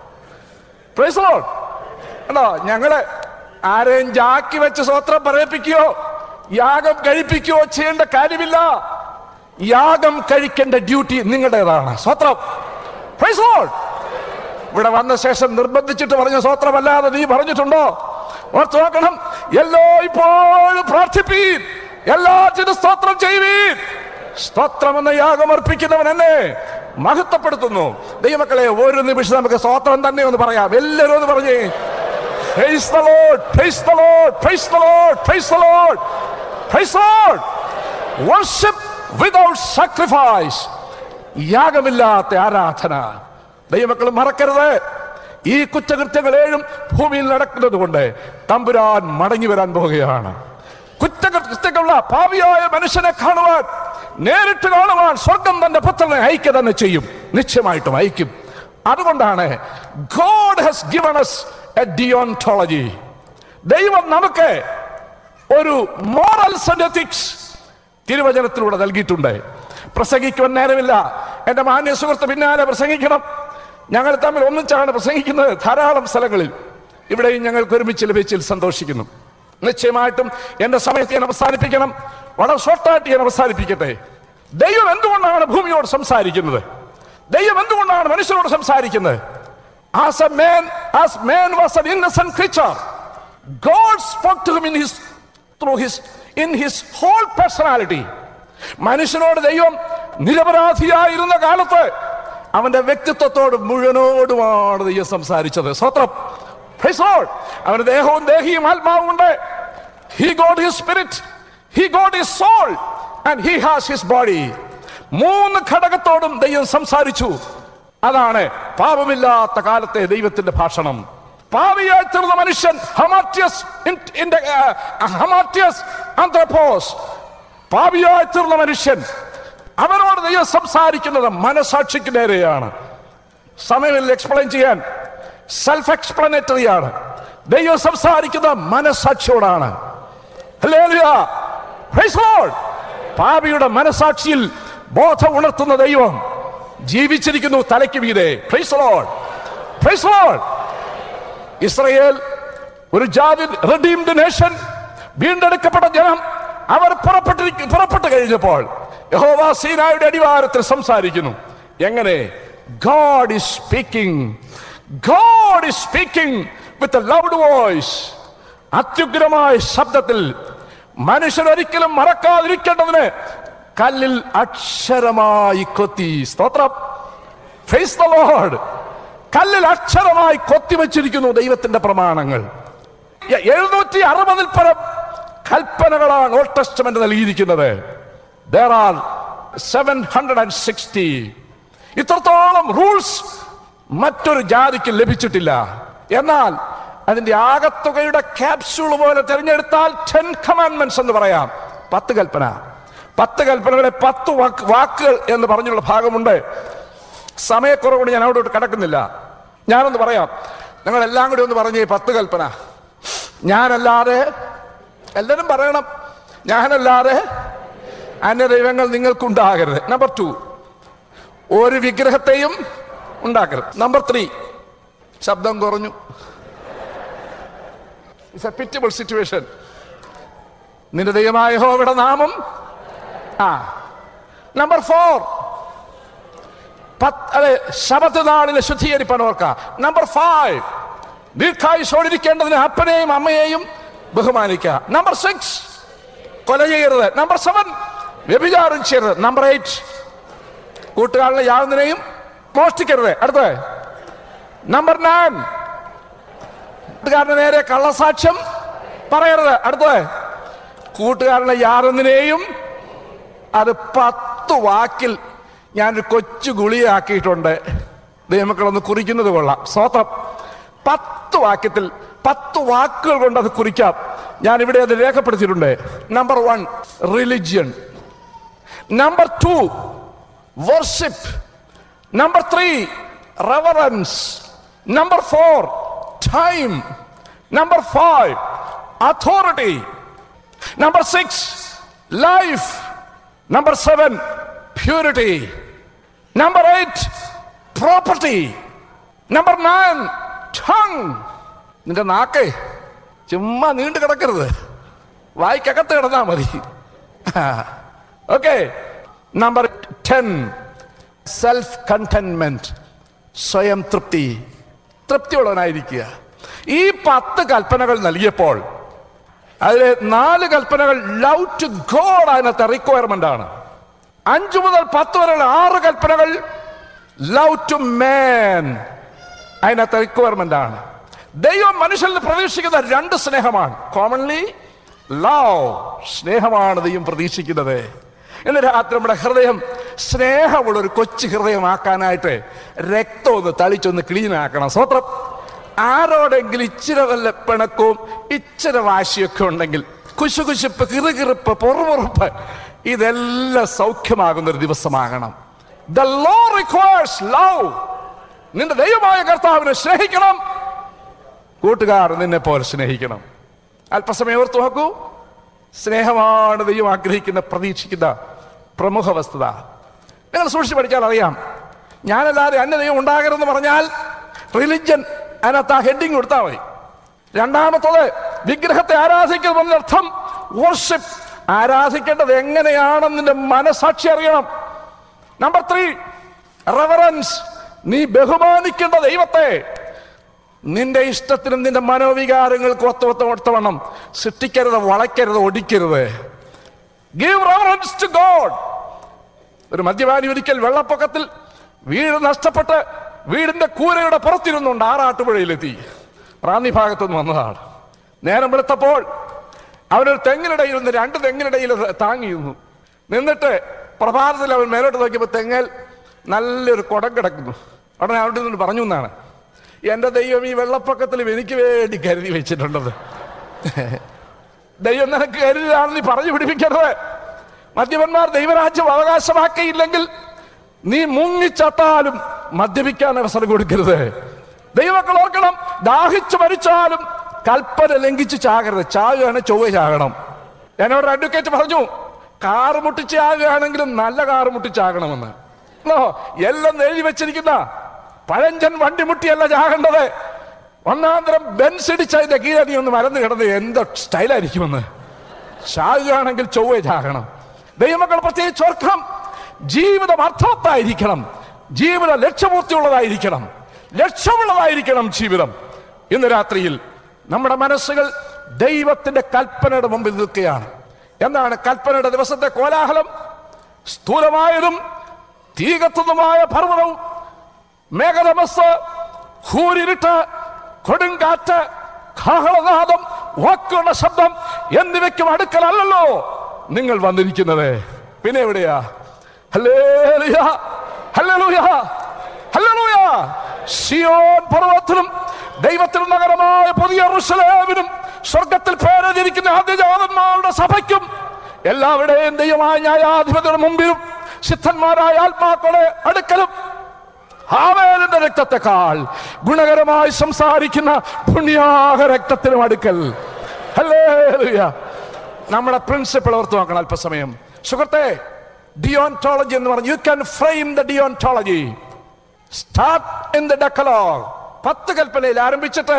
പ്രൈസ് ലോഡ് കണ്ടോ ഞങ്ങള് ആരെയും ജാക്കി വെച്ച് സ്വത്രം പറയിപ്പിക്കുകയോ യാഗം കഴിപ്പിക്കുകയോ ചെയ്യേണ്ട കാര്യമില്ല യാഗം കഴിക്കേണ്ട ഡ്യൂട്ടി നിങ്ങളുടേതാണ് സ്വത്രം പ്രൈസ് ലോഡ് ഇവിടെ വന്ന ശേഷം നിർബന്ധിച്ചിട്ട് പറഞ്ഞ സ്വത്രമല്ലാതെ നീ പറഞ്ഞിട്ടുണ്ടോ ഓർത്ത് നോക്കണം എല്ലോ ഇപ്പോഴും പ്രാർത്ഥിപ്പീൻ എല്ലാറ്റിനും സ്തോത്രം ചെയ്യുവീൻ സ്തോത്രം എന്ന യാഗം അർപ്പിക്കുന്നവൻ എന്നെ മഹത്വപ്പെടുത്തുന്നു ദൈവമക്കളെ ഒരു നിമിഷം നമുക്ക് സ്തോത്രം തന്നെ ഒന്ന് പറയാം എല്ലാവരും ഒന്ന് പറഞ്ഞേ Praise the Lord, praise the Lord, praise the Lord, praise the Lord, praise the Lord. Worship without sacrifice. യാഗമില്ലാത്ത ആരാധന ദൈവമക്കൾ മറക്കരുത് ഈ കുറ്റകൃത്യങ്ങൾ ഏഴും ഭൂമിയിൽ നടക്കുന്നത് കൊണ്ട് തമ്പുരാൻ മടങ്ങി വരാൻ പോവുകയാണ് കുറ്റകൃത്യങ്ങളുള്ള പാവിയായ മനുഷ്യനെ കാണുവാൻ നേരിട്ട് കാണുവാൻ സ്വർഗം തന്റെ പുത്രനെ അയക്കുക തന്നെ ചെയ്യും നിശ്ചയമായിട്ടും അയക്കും അതുകൊണ്ടാണ് God has given us a ഡിയോntology ദൈവം നമുക്ക് ഒരു മോറൽസ് ആൻഡ് എത്തിക്സ് തിരുവചനത്തിലൂടെ നൽകിയിട്ടുണ്ട് പ്രസംഗിക്കുവാൻ നേരമില്ല എന്റെ മാന്യ സുഹൃത്ത് പിന്നാലെ പ്രസംഗിക്കണം ഞങ്ങൾ തമ്മിൽ ഒന്നിച്ചാണ് പ്രസംഗിക്കുന്നത് ധാരാളം സ്ഥലങ്ങളിൽ ഇവിടെയും ഞങ്ങൾക്ക് ഒരുമിച്ച് ലഭിച്ചിൽ സന്തോഷിക്കുന്നു നിശ്ചയമായിട്ടും എന്റെ സമയത്ത് ഞാൻ അവസാനിപ്പിക്കണം വളരെ ഷോർട്ടായിട്ട് ഞാൻ അവസാനിപ്പിക്കട്ടെ ദൈവം എന്തുകൊണ്ടാണ് ഭൂമിയോട് സംസാരിക്കുന്നത് ദൈവം എന്തുകൊണ്ടാണ് മനുഷ്യരോട് സംസാരിക്കുന്നത് as a man as man was an innocent creature God spoke to him in his through his in his whole personality മനുഷ്യനോട് ദൈവം നിരപരാധിയായിരുന്ന കാലത്ത് അവന്റെ വ്യക്തിത്വത്തോട് മുഴുവനോടുമാണ് ദൈവം സംസാരിച്ചത് സ്വത്രം Praise the Lord. അവന് ദേഹവും ദേഹിയും ആത്മാവും ഉണ്ട് he God his spirit he God his soul and he has his body മൂന്ന് ഘടകത്തോടും ദൈവം സംസാരിച്ചു അതാണ് പാപമില്ലാത്ത കാലത്തെ ദൈവത്തിന്റെ ഭാഷണം പാവിയായി തീർന്ന മനുഷ്യൻ ഹമാറ്റിയസ് ഇൻ- ഇൻ- ആ, ഹമാറ്റിയസ് ആന്ത്രപ്പോസ് പാവിയായി തീർന്ന മനുഷ്യൻ അവനോട് ദൈവം സംസാരിക്കുന്നത് മനസാക്ഷിക്ക് നേരെയാണ് സമയമില്ല എക്സ്പ്ലെയിൻ ചെയ്യാൻ സെൽഫ് എക്സ്പ്ലനേറ്ററി ആണ് ദൈവം സംസാരിക്കുന്നത് മനസാക്ഷിയോടാണ് Hallelujah. Praise Lord. പാപിയുടെ മനസാക്ഷിയിൽ ബോധം ഉണർത്തുന്ന ദൈവം ജീവിച്ചിരിക്കുന്നു തലയ്ക്ക് മീതെ Praise Lord. Praise Lord. ഇസ്രയേൽ ഒരു ജാതി റെഡീംഡ് നേഷൻ വീണ്ടെടുക്കപ്പെട്ട ജനം അവർ പുറപ്പെട്ടിരിക്കും പുറപ്പെട്ടു കഴിഞ്ഞപ്പോൾ യഹോവ സീനായുടെ അടിവാരത്തിൽ സംസാരിക്കുന്നു എങ്ങനെ God is speaking God is speaking with loud voice അത്യുഗ്രമായ ശബ്ദത്തിൽ മനുഷ്യൻ ഒരിക്കലും മറക്കാതിരിക്കേണ്ടതിന് കല്ലിൽ അക്ഷരമായി കൊത്തി സ്തോത്രം ഫേസ് ദ ലോർഡ് കല്ലിൽ അക്ഷരമായി കൊത്തിവെച്ചിരിക്കുന്നു ദൈവത്തിന്റെ പ്രമാണങ്ങൾ എ- എഴുന്നൂറ്റി അറുപതിൽ പരം കൽപ്പനകളാണ് ഓൾഡ് ടെസ്റ്റ്മെന്റ് നൽകിയിരിക്കുന്നത് there are seven hundred and sixty ഇത്രത്തോളം റൂൾസ് മറ്റൊരു ജാതിക്ക് ലഭിച്ചിട്ടില്ല എന്നാൽ അതിന്റെ ആകത്തുകയുടെ ക്യാപ്സ്യൂൾ പോലെ തിരഞ്ഞെടുത്താൽ ടെൻ കമാൻഡ്മെന്റ്സ് എന്ന് പറയാം പത്ത് കൽപ്പന പത്ത് കൽപ്പനകളെ പത്ത് വാക്ക് വാക്കുകൾ എന്ന് പറഞ്ഞുള്ള ഭാഗമുണ്ട് സമയക്കുറവുകൊണ്ട് ഞാൻ അവിടോട്ട് കിടക്കുന്നില്ല ഞാനൊന്ന് പറയാം നിങ്ങൾ എല്ലാം കൂടി ഒന്ന് പറഞ്ഞേ പത്ത് കൽപ്പന ഞാനല്ലാതെ എല്ലാവരും പറയണം ഞാനല്ലാതെ അന്യ ദൈവങ്ങൾ നിങ്ങൾക്കുണ്ടാകരുത് നമ്പർ ടു ഒരു വിഗ്രഹത്തെയും ഉണ്ടാക്കരുത് നമ്പർ ത്രീ ശബ്ദം കുറഞ്ഞു ഇറ്റ്സ് എ പിറ്റബിൾ സിറ്റുവേഷൻ നിന്റെ ദൈവമായ ഹോവിടെ നാമം ആ നമ്പർ ഫോർ പത്ത് അതെ ശബത്ത് നാളിനെ ശുദ്ധീകരിപ്പാൻ ഓർക്ക നമ്പർ ഫൈവ് ദീർഘായുസോടിരിക്കേണ്ടതിന് അപ്പനെയും അമ്മയെയും ബഹുമാനിക്കുക നമ്പർ സിക്സ് കൊല ചെയ്യരുത് നമ്പർ സെവൻ വ്യഭിചാരം ചെയ്യരുത് നമ്പർ എയ്റ്റ് കൂട്ടുകാരനെ യാതൊന്നിനെയും മോഷ്ടിക്കരുത് അടുത്തത് നമ്പർ നയൻ കൂട്ടുകാരന് നേരെ കള്ളസാക്ഷ്യം പറയരുത് അടുത്തത് കൂട്ടുകാരനെ യാതൊന്നിനെയും അത് പത്ത് വാക്കിൽ ഞാനൊരു കൊച്ചു ഗുളിയാക്കിയിട്ടുണ്ട് ദൈവമക്കളൊന്ന് കുറിക്കുന്നത് കൊള്ളാം സ്വതം പത്ത് വാക്യത്തിൽ പത്ത് വാക്കുകൾ കൊണ്ട് അത് കുറിക്കാം ഞാൻ ഇവിടെ അത് രേഖപ്പെടുത്തിയിട്ടുണ്ട് number one religion number two worship number three reverence number four time number five authority number six life number seven purity number eight property number nine tongue നിന്റെ നാക്കേ ചുമ്മാ നീണ്ടു കിടക്കരുത് വായിക്കകത്ത് കിടന്നാ മതി okay number ten self contentment സ്വയം തൃപ്തി തൃപ്തിയുള്ളവനായിരിക്കുക ഈ പത്ത് കൽപ്പനകൾ നൽകിയപ്പോൾ അതിലെ നാല് കൽപ്പനകൾ ലവ് ടു ഗോഡ് അതിനകത്തെ റിക്വയർമെന്റ് ആണ് അഞ്ചു മുതൽ പത്ത് വരെയുള്ള ആറ് കൽപ്പനകൾ ലവ് ടു മാൻ അതിനകത്തെ റിക്വയർമെന്റ് ആണ് ദൈവം മനുഷ്യനിൽ പ്രതീക്ഷിക്കുന്ന രണ്ട് സ്നേഹമാണ് കോമൺലി ലവ് സ്നേഹമാണ് ദൈവം പ്രതീക്ഷിക്കുന്നത് ഇന്ന് രാത്രി നമ്മുടെ ഹൃദയം സ്നേഹമുള്ള ഒരു കൊച്ചു ഹൃദയമാക്കാനായിട്ട് രക്തം ഒന്ന് തളിച്ചൊന്ന് ക്ലീൻ ആക്കണം സ്വത്രം ആരോടെങ്കിലും ഇച്ചിരി വല്ല പിണക്കവും ഇച്ചിരി വാശിയൊക്കെ ഉണ്ടെങ്കിൽ കുശുകുശുപ്പ് കിറുകിറുപ്പ് പൊറുപൊറുപ്പ് ഇതെല്ലാം സൗഖ്യമാകുന്ന ഒരു ദിവസമാകണം ദ ലോ റിക്വയർസ് ലവ് നിന്റെ ദൈവമായ കർത്താവിനെ സ്നേഹിക്കണം കൂട്ടുകാർ നിന്നെ പോലെ സ്നേഹിക്കണം അല്പസമയം ഓർത്ത് നോക്കൂ സ്നേഹമാണ് ദൈവം ആഗ്രഹിക്കുന്ന പ്രതീക്ഷിക്കുന്ന പ്രമുഖ വസ്തുത നിങ്ങൾ സൂക്ഷിച്ച് പഠിച്ചാൽ അറിയാം ഞാനല്ലാതെ അന്യ ദൈവം ഉണ്ടാകരുതെന്ന് പറഞ്ഞാൽ റിലിജൻ അതിനകത്ത് ആ ഹെഡിങ് കൊടുത്താൽ മതി രണ്ടാമത്തത് വിഗ്രഹത്തെ ആരാധിക്കുന്നതിന്റെ അർത്ഥം വർഷിപ്പ് ആരാധിക്കേണ്ടത് എങ്ങനെയാണെന്ന് മനസാക്ഷി അറിയണം നമ്പർ ത്രീ റെവറൻസ് നീ ബഹുമാനിക്കേണ്ട ദൈവത്തെ നിന്റെ ഇഷ്ടത്തിനും നിന്റെ മനോവികാരങ്ങൾക്ക് ഒത്ത ഒത്ത ഒത്തവണ്ണം സൃഷ്ടിക്കരുത് വളയ്ക്കരുത് ഒടിക്കരുത് ഗീവ് റെവറൻസ് ടു ഗോഡ് ഒരു മദ്യപാനി ഒരിക്കൽ വെള്ളപ്പൊക്കത്തിൽ വീട് നഷ്ടപ്പെട്ട് വീടിന്റെ കൂരയുടെ പുറത്തിരുന്നുണ്ട് ആറാട്ടുപുഴയിലെത്തി റാന്നി ഭാഗത്തുനിന്ന് വന്നതാണ് നേരം വെളുത്തപ്പോൾ അവനൊരു തെങ്ങിനിടയിൽ നിന്ന് രണ്ട് തെങ്ങിനിടയിൽ താങ്ങിയിരുന്നു നിന്നിട്ട് പ്രഭാതത്തിൽ അവൻ മേലോട്ട് നോക്കിയപ്പോൾ തെങ്ങൽ നല്ലൊരു കുടം കിടക്കുന്നു ഉടനെ അവിടെ നിന്ന് പറഞ്ഞു എന്നാണ് എന്റെ ദൈവം ഈ വെള്ളപ്പൊക്കത്തിലും എനിക്ക് വേണ്ടി കരുതി വെച്ചിട്ടുണ്ടത് ദൈവം നിനക്ക് കരുതിയതാണെന്ന് നീ പറഞ്ഞു പിടിപ്പിക്കരുത് മദ്യപന്മാർ ദൈവരാജ്യം അവകാശമാക്കിയില്ലെങ്കിൽ നീ മുങ്ങിച്ചത്താലും മദ്യപിക്കാൻ അവസരം കൊടുക്കരുത് ദൈവമക്കൾ ഓർക്കണം ദാഹിച്ചു മരിച്ചാലും കൽപ്പന ലംഘിച്ച് ചാകരുത് ചാകുകയാണ് ചൊവ്വ ചാകണം എന്നോട് അഡ്വക്കേറ്റ് പറഞ്ഞു കാറ് മുട്ടിച്ചാകുകയാണെങ്കിലും നല്ല കാറ് മുട്ടിച്ചാകണമെന്ന് ഓ എല്ലാം എഴുതി വെച്ചിരിക്കുന്ന പഴഞ്ചൻ വണ്ടി മുട്ടിയല്ല ചാകേണ്ടത് ഒന്നാന്തരം ബെൻസ് ഇടിച്ച് അതിന്റെ കീഴെ നീ ഒന്ന് മരന്ന് കിടന്ന് എന്താ സ്റ്റൈലായിരിക്കുമെന്ന് ചാകുകയാണെങ്കിൽ ചൊവ്വ ചാകണം ദൈവമക്കൾ പ്രത്യേകിച്ച് ഓർക്കണം ജീവിതം അർത്ഥവത്തായിരിക്കണം ജീവിതം ലക്ഷ്യപൂർത്തിയുള്ളതായിരിക്കണം ലക്ഷ്യമുള്ളതായിരിക്കണം ജീവിതം ഇന്ന് രാത്രിയിൽ നമ്മുടെ മനസ്സുകൾ ദൈവത്തിന്റെ കൽപ്പനയുടെ മുമ്പിൽ നിൽക്കുകയാണ് എന്താണ് കൽപ്പനയുടെ ദിവസത്തെ കോലാഹലം സ്ഥൂലമായതും തീകത്തുന്നതുമായ പർവ്വതവും മേഘതമസ് കൂരിരുട്ട് കൊടുങ്കാറ്റ് കാഹളനാദം വാക്കുകളുടെ ശബ്ദം എന്നിവയ്ക്കും അടുക്കലല്ലോ നിങ്ങൾ വന്നിരിക്കുന്നത് പിന്നെ എവിടെയാ ഹല്ലേലൂയ ഹല്ലേലൂയ ഹല്ലേലൂയ സിയോൻ പർവ്വതത്തിലും ദൈവത്തിൽ നഗരമായ പുതിയ റുസലേമിനും സ്വർഗത്തിൽ പേരെതിരിക്കുന്ന ആദ്യജാതന്മാരുടെ സഭയ്ക്കും എല്ലാവരുടെയും ദൈവമായ ന്യായാധിപതിയുടെ മുമ്പിലും സിദ്ധന്മാരായ ആത്മാക്കളുടെ അടുക്കലും ഹാവേലിന്റെ രക്തത്തെക്കാൾ ഗുണകരമായി സംസാരിക്കുന്ന പുണ്യാഹ രക്തത്തിനും അടുക്കൽ ഹല്ലേലൂയ നമ്മുടെ പ്രിൻസിപ്പിൾ ഓർത്ത് നോക്കണം അല്പസമയം സുഹൃത്തെ ഡിയോൺടോളജി എന്ന് പറഞ്ഞു you can frame the deontology start in the decalogue പത്ത് കൽപ്പനയിൽ ആരംഭിച്ചിട്ട്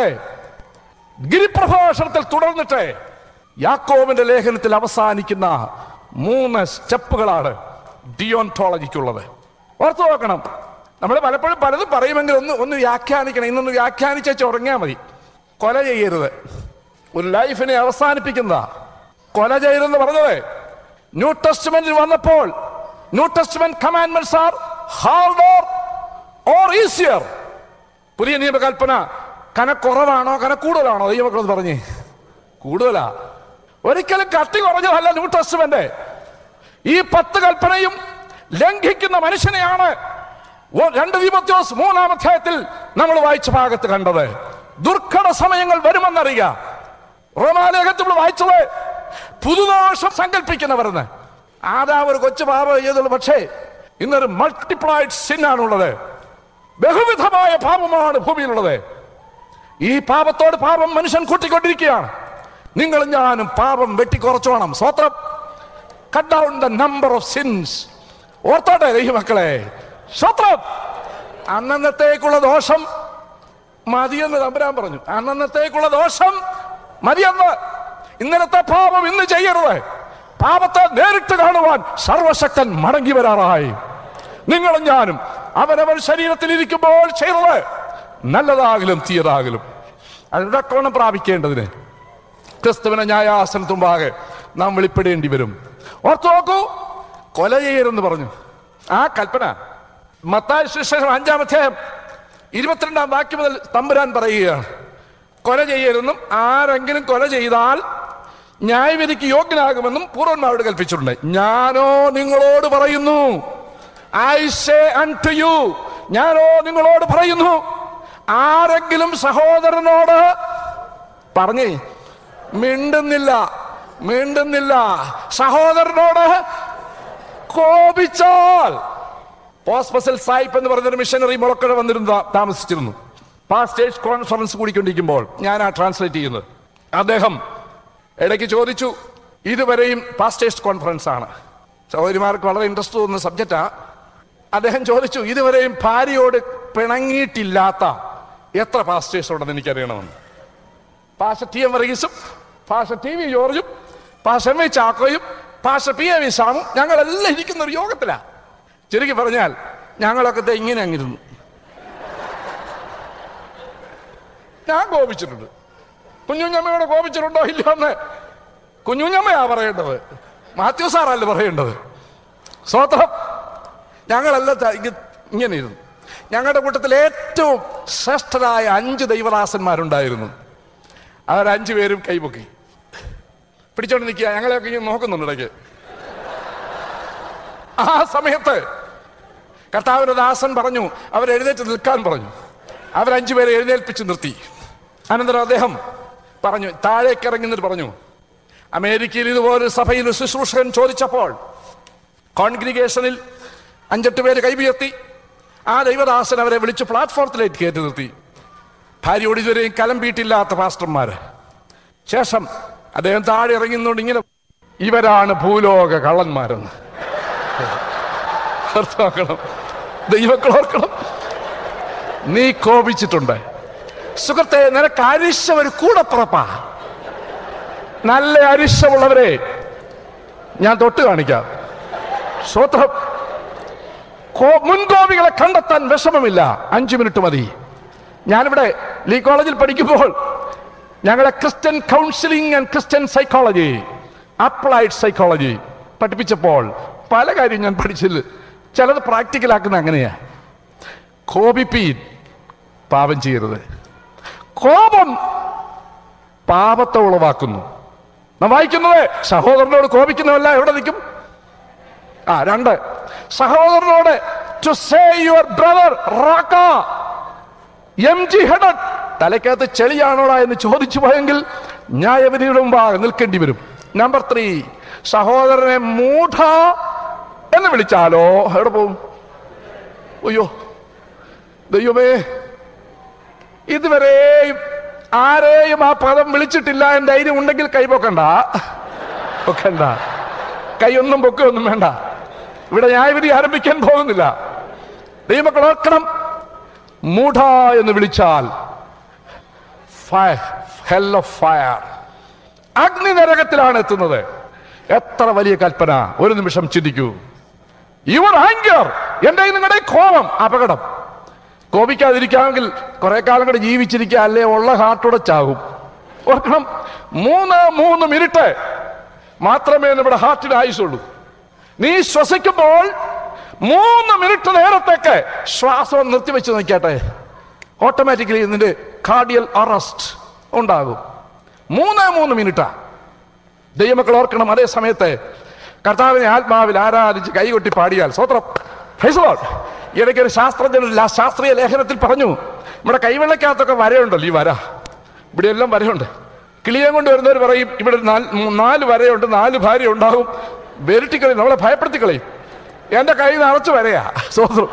ഗിരിപ്രഭാഷണത്തിൽ തുടർന്നിട്ട് യാക്കോവിന്റെ ലേഖനത്തിൽ അവസാനിക്കുന്ന മൂന്ന് സ്റ്റെപ്പുകളാണ് ഡിയോൺടോളജിക്കുള്ളത് ഓർത്തു നോക്കണം നമ്മൾ പലപ്പോഴും പലതും പറയുമെങ്കിൽ ഒന്ന് ഒന്ന് വ്യാഖ്യാനിക്കണം ഇന്നൊന്ന് വ്യാഖ്യാനിച്ചു ഉറങ്ങിയാൽ മതി കൊല ചെയ്യരുത് ഒരു ലൈഫിനെ അവസാനിപ്പിക്കുന്നതാ കൊല ചെയ്തെന്ന് പറഞ്ഞത് ന്യൂ ടെസ്റ്റ്മെന്റിൽ വന്നപ്പോൾ New Testament commandments are harder or easier പുതിയ നിയമകൽപ്പന കനക്കുറവാണോ കനക്കൂടുതലാണോ ദൈവമക്കൾ പറഞ്ഞേ കൂടുതലാ ഒരിക്കലും കട്ടി കുറഞ്ഞതല്ല ന്യൂ ടെസ്റ്റ്മെന്റ് ഈ പത്ത് കൽപ്പനയും ലംഘിക്കുന്ന മനുഷ്യനെയാണ് ഓ- രണ്ട് ദീപത്യോസ് മൂന്നാം അധ്യായത്തിൽ നമ്മൾ വായിച്ച ഭാഗത്ത് കണ്ടത് ദുർഘട സമയങ്ങൾ വരുമെന്നറിയുക റോമാലേഖത്തിൽ നമ്മൾ വായിച്ചത് പുതുദോഷം സങ്കല്പിക്കുന്നവരെന്ന് ആദാ ഒരു കൊച്ചു പാപം ചെയ്തുള്ളൂ പക്ഷേ ഇന്നൊരു മൾട്ടിപ്ലൈഡ് സിന്നാണുള്ളത് ബഹുവിധമായ പാപമാണ് ഭൂമിയിലുള്ളത് ഈ പാപത്തോട് പാപം മനുഷ്യൻ കൂട്ടിക്കൊണ്ടിരിക്കുകയാണ് നിങ്ങളും ഞാനും പാപം വെട്ടിക്കുറച്ചോണം സ്വത്രം cut down the number of sins ഓർത്തോട്ടെ ദൈവമക്കളെ സ്വത്രം അന്നന്നത്തേക്കുള്ള ദോഷം മതിയെന്ന് തമ്പുരാൻ പറഞ്ഞു അന്നന്നത്തേക്കുള്ള ദോഷം മതിയെന്ന് ഇന്നലത്തെ പാപം ഇന്ന് ചെയ്യരുത് പാപത്തെ നേരിട്ട് കാണുവാൻ സർവശക്തൻ മടങ്ങി വരാറായി നിങ്ങളും ഞാനും അവനവൻ ശരീരത്തിൽ ഇരിക്കുമ്പോൾ ചെയ്തത് നല്ലതാകലും തീയതാകലും അതിടക്കോണം പ്രാപിക്കേണ്ടതിന് ക്രിസ്തുവിനെ ന്യായാസനത്തുമ്പാകെ നാം വെളിപ്പെടേണ്ടി വരും ഓർത്തു നോക്കൂ കൊല ചെയ്യരുതെന്ന് പറഞ്ഞു ആ കൽപ്പന മത്തായ ശിക്ഷണം അഞ്ചാം അധ്യായം ഇരുപത്തിരണ്ടാം വാക്യം മുതൽ തമ്പുരാൻ പറയുകയാണ് കൊല ചെയ്യരുതെന്നും ആരെങ്കിലും കൊല ചെയ്താൽ ന്യായവിധിക്ക് യോഗ്യനാകുമെന്നും പൂർവന്മാരോട് കൽപ്പിച്ചിട്ടുണ്ട് ഞാനോ നിങ്ങളോട് പറയുന്നു I say unto you ഞാനോ നിങ്ങളോട് പറയുന്നു ആരെങ്കിലും സഹോദരനോട് പറഞ്ഞേ മിണ്ടുന്നില്ല മിണ്ടുന്നില്ല സഹോദരനോട് കോപിച്ചാൽ പോസ്പസൽ സായിപ്പ് എന്ന് പറഞ്ഞൊരു മിഷനറി മുളക്കട വന്നിരുന്നു താ- താമസിച്ചിരുന്നു പാസ്റ്റേഴ്സ് കോൺഫറൻസ് കൂടിക്കൊണ്ടിരിക്കുമ്പോൾ ഞാൻ ആ ട്രാൻസ്ലേറ്റ് ചെയ്യുന്നത് അദ്ദേഹം ഇടയ്ക്ക് ചോദിച്ചു ഇതുവരെയും പാസ്റ്റേഴ്സ് കോൺഫറൻസ് ആണ് സഹോദരിമാർക്ക് വളരെ ഇൻട്രസ്റ്റ് തോന്നുന്ന സബ്ജക്റ്റാ അദ്ദേഹം ചോദിച്ചു ഇതുവരെയും ഭാര്യയോട് പിണങ്ങിയിട്ടില്ലാത്ത എത്ര പാസ്റ്റേഴ്സ് ഉണ്ടെന്ന് എനിക്കറിയണമെന്ന് പാഷ ടി എം വർഗീസും പാഷ ടി വി ജോർജും പാഷ എം വി ചാക്കോയും പാഷ പി എ വി സാമും ഞങ്ങളെല്ലാം ഇരിക്കുന്ന ഒരു യോഗത്തിലാ ചുരുക്കി പറഞ്ഞാൽ ഞങ്ങളൊക്കെ ദേ ഇങ്ങനെ അങ്ങിരുന്നു ഞാൻ കോപിച്ചിട്ടുണ്ട് കുഞ്ഞുഞ്ഞമ്മയോട് കോപിച്ചിട്ടുണ്ടോ ഇല്ലയോ എന്ന് കുഞ്ഞുഞ്ഞമ്മയാ പറയേണ്ടത് മാത്യു സാറല്ല പറയേണ്ടത് സ്വത്രം ഞങ്ങളെല്ലാം ത- ഇങ്ങ- ഇങ്ങനെ ഇരുന്നു ഞങ്ങളുടെ കൂട്ടത്തിൽ ഏറ്റവും ശ്രേഷ്ഠരായ അഞ്ച് ദൈവദാസന്മാരുണ്ടായിരുന്നു അവർ അഞ്ചു പേരും കൈപൊക്കി പിടിച്ചോണ്ട് നിൽക്കുക ഞങ്ങളെയൊക്കെ ഇങ്ങനെ നോക്കുന്നുണ്ട് ഇടയ്ക്ക് ആ സമയത്ത് കർത്താവിന്റെ ദാസൻ പറഞ്ഞു അവർ എഴുന്നേറ്റ് നിൽക്കാൻ പറഞ്ഞു അവരഞ്ചു പേരെ എഴുന്നേൽപ്പിച്ച് നിർത്തി അനന്തരം അദ്ദേഹം പറഞ്ഞു താഴേക്ക് ഇറങ്ങി എന്നിട്ട് പറഞ്ഞു അമേരിക്കയിൽ ഇതുപോലെ സഭയിൽ ഒരു ശുശ്രൂഷകൻ ചോദിച്ചപ്പോൾ കോൺഗ്രിഗേഷനിൽ അഞ്ചെട്ട് പേര് കൈവുയർത്തി ആ ദൈവദാസൻ അവരെ വിളിച്ച് പ്ലാറ്റ്ഫോറത്തിലേക്ക് കയറ്റി നിർത്തി ഭാര്യയോട് ഇതുവരെയും കലം വീട്ടില്ലാത്ത പാസ്റ്റർമാര് ശേഷം അദ്ദേഹം താഴെ ഇറങ്ങുന്നോണ്ട് ഇങ്ങനെ ഇവരാണ് ഭൂലോക കള്ളന്മാരെന്ന് ഓർത്തോക്കണം ദൈവക്കൾ ഓർക്കണം നീ കോപിച്ചിട്ടുണ്ട് സുഹൃത്തെ നിനക്ക് അരിശം ഒരു കൂടപ്പുറപ്പാ നല്ല അരിശമുള്ളവരെ ഞാൻ തൊട്ട് കാണിക്കാം സ്വത്രം കോ- മുൻകോപികളെ കണ്ടെത്താൻ വിഷമമില്ല അഞ്ചു മിനിറ്റ് മതി ഞാനിവിടെ ലീ കോളേജിൽ പഠിക്കുമ്പോൾ ഞങ്ങളെ Christian counselling and Christian psychology applied psychology പഠിപ്പിച്ചപ്പോൾ പല കാര്യം ഞാൻ പഠിച്ചില്ല ചിലത് പ്രാക്ടിക്കലാക്കുന്ന അങ്ങനെയാ കോപിപ്പീൻ പാപം ചെയ്യരുത് കോപം പാപത്തെ ഉളവാക്കുന്നു നാം വായിക്കുന്നത് സഹോദരനോട് കോപിക്കുന്നവല്ല എവിടെ നിൽക്കും ആ രണ്ട് സഹോദരനോട് ടു സേ യുവർ ബ്രദർ റാക്ക എം ജി ഹെഡഡ് തലക്കകത്ത് ചെളിയാണോടാ എന്ന് ചോദിച്ചു പോയെങ്കിൽ ന്യായവിധിയുടെ മുമ്പാകെ നിൽക്കേണ്ടി വരും നമ്പർ ത്രീ സഹോദരനെ മൂഢ എന്ന് വിളിച്ചാലോ എവിടെ പോവും അയ്യോ ദൈവമേ ഇതുവരെയും ആരെയും ആ പദം വിളിച്ചിട്ടില്ല എന്ന് ധൈര്യം ഉണ്ടെങ്കിൽ കൈപൊക്കണ്ട പൊക്കണ്ട കൈയൊന്നും പൊക്കൊന്നും വേണ്ട ഇവിടെ ന്യായവിധി ആരംഭിക്കാൻ പോകുന്നില്ല ദൈവമക്കൾ ഓർക്കണം മൂഢ എന്ന് വിളിച്ചാൽ ഹെൽ ഓഫ് ഫയർ അഗ്നി നരകത്തിലാണ് എത്തുന്നത് എത്ര വലിയ കൽപ്പന ഒരു നിമിഷം ചിന്തിക്കൂ യുവർ ആങ്കർ എന്റെ നിങ്ങളുടെ കോപം അപകടം കോപിക്കാതിരിക്കാമെങ്കിൽ കുറെ കാലം കൂടെ ജീവിച്ചിരിക്കുക അല്ലേ ഉള്ള ഹാർട്ടോടെ ചാകും ഓർക്കണം മൂന്ന് മൂന്ന് മിനിറ്റ് മാത്രമേ നമ്മുടെ ഹാർട്ടിന് ആയുസുള്ളൂ നീ ശ്വസിക്കുമ്പോൾ മൂന്ന് മിനിറ്റ് നേരത്തേക്ക് ശ്വാസം നിർത്തിവെച്ച് നോക്കിയാട്ടെ ഓട്ടോമാറ്റിക്കലി നിന്റെ കാർഡിയൽ അറസ്റ്റ് ഉണ്ടാകും മൂന്ന് മൂന്ന് മിനിറ്റാ ദൈവമക്കൾ ഓർക്കണം അതേ സമയത്ത് കർത്താവിനെ ആത്മാവിൽ ആരാധിച്ച് കൈകൊട്ടി പാടിയാൽ സ്വത്രം ഇടയ്ക്ക് ഒരു ശാസ്ത്രജ്ഞൻ ഒരു ലാ- ശാസ്ത്രീയ ലേഖനത്തിൽ പറഞ്ഞു നമ്മുടെ കൈവെള്ളക്കകത്തൊക്കെ വരയുണ്ടല്ലോ ഈ വര ഇവിടെ എല്ലാം വരയുണ്ട് കിളിയെ കൊണ്ട് വരുന്നവർ പറയും ഇവിടെ നാല് മൂ- നാല് വരയുണ്ട് നാല് ഭാര്യ ഉണ്ടാകും വെരുട്ടിക്കളയും നമ്മളെ ഭയപ്പെടുത്തി കളയും എന്റെ കൈ നിറച്ച് വരയാ സ്വത്രം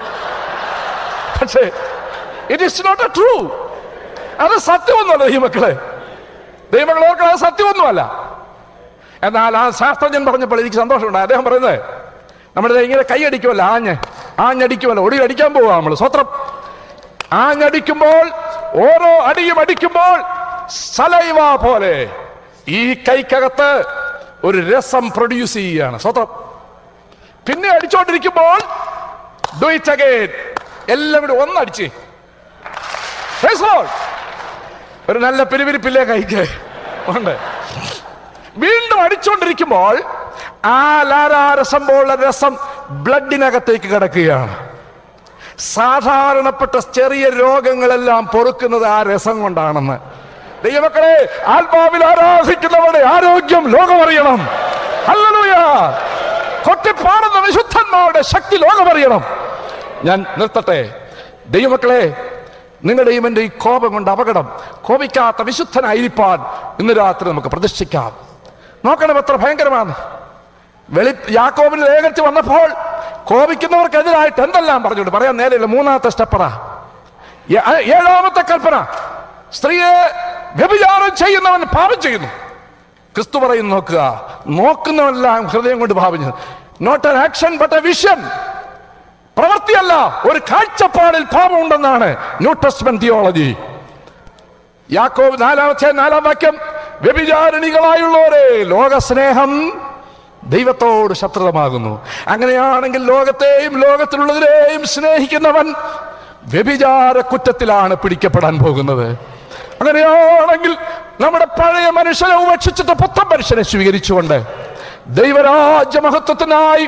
പക്ഷേ it is not a true അത് സത്യമൊന്നുമല്ല ഈ മക്കളെ ദൈവങ്ങൾ ഓർക്കണം അത് സത്യമൊന്നുമല്ല എന്നാൽ ആ ശാസ്ത്രജ്ഞൻ പറഞ്ഞപ്പോൾ എനിക്ക് സന്തോഷമുണ്ട് അദ്ദേഹം പറയുന്നത് നമ്മുടെ ദേ ഇങ്ങനെ കൈയടിക്കുമല്ലോ ആഞ്ഞ് ആഞ്ഞടിക്കുമല്ലോ ഒടി അടിക്കാൻ പോവാ നമ്മൾ സ്വത്രം ആഞ്ഞടിക്കുമ്പോൾ ഓരോ അടിയും അടിക്കുമ്പോൾ സലൈവ പോലെ ഈ കൈക്കകത്ത് ഒരു രസം പ്രൊഡ്യൂസ് ചെയ്യുകയാണ് സ്വത്രം പിന്നെ അടിച്ചോണ്ടിരിക്കുമ്പോൾ ഡു ഇറ്റ് അഗൈൻ എല്ലാം കൂടി ഒന്നടിച്ച് Praise the Lord. ഒരു നല്ല പിരിവിരിപ്പില്ലേ കൈക്ക് ഉണ്ട് വീണ്ടും അടിച്ചുകൊണ്ടിരിക്കുമ്പോൾ ആ ലാരാരസം പോലുള്ള രസം ബ്ലഡിനകത്തേക്ക് കിടക്കുകയാണ് സാധാരണപ്പെട്ട ചെറിയ രോഗങ്ങളെല്ലാം പൊറുക്കുന്നത് ആ രസം കൊണ്ടാണെന്ന് ദൈവമക്കളെ ആത്മാവിൽ ആരാധിക്കുന്നവരുടെ ആരോഗ്യം ലോകമറിയണം ഹല്ലേലൂയ കൊട്ടിപ്പാടുന്ന വിശുദ്ധന്മാരുടെ ശക്തി ലോകമറിയണം ഞാൻ നിർത്തട്ടെ ദൈവമക്കളെ നിങ്ങളുടെയും എൻ്റെ ഈ കോപം കൊണ്ട് അപകടം കോപിക്കാത്ത വിശുദ്ധനായിരിക്കാൻ ഇന്ന് രാത്രി നമുക്ക് പ്രതിഷ്ഠിക്കാം നോക്കണം എത്ര ഭയങ്കരമാണ് വെളി യാക്കോബിന്റെ ലേഖനത്തിൽ വന്നപ്പോൾ കോപിക്കുന്നവർക്കെതിരായിട്ട് എന്തെല്ലാം പറഞ്ഞുകൊണ്ട് പറയാൻ നേരെയില്ല മൂന്നാമത്തെ സ്റ്റെപ്പറാ ഏ- ഏഴാമത്തെ കൽപ്പന സ്ത്രീയെ വ്യഭിചാരം ചെയ്യുന്നവൻ പാപം ചെയ്യുന്നു ക്രിസ്തു പറയുന്നു നോക്കുക നോക്കുന്നവനെല്ലാം ഹൃദയം കൊണ്ട് ഭാവിഞ്ഞത് not an action but a vision പ്രവൃത്തിയല്ല ഒരു കാഴ്ചപ്പാടിൽ പാപമുണ്ടെന്നാണ് ന്യൂ ടെസ്റ്റ്മെന്റ് തിയോളജി യാക്കോബ് നാലാമത്തെ നാലാം വാക്യം വ്യഭിചാരിണികളായുള്ളവരെ ലോകസ്നേഹം ദൈവത്തോട് ശത്രുതമാകുന്നു അങ്ങനെയാണെങ്കിൽ ലോകത്തെയും ലോകത്തിലുള്ളതിനെയും സ്നേഹിക്കുന്നവൻ വ്യഭിചാര കുറ്റത്തിലാണ് പിടിക്കപ്പെടാൻ പോകുന്നത് അങ്ങനെയാണെങ്കിൽ നമ്മുടെ പഴയ മനുഷ്യനെ ഉപേക്ഷിച്ചിട്ട് പുത്തൻ മനുഷ്യനെ സ്വീകരിച്ചുകൊണ്ട് ദൈവരാജ്യ മഹത്വത്തിനായി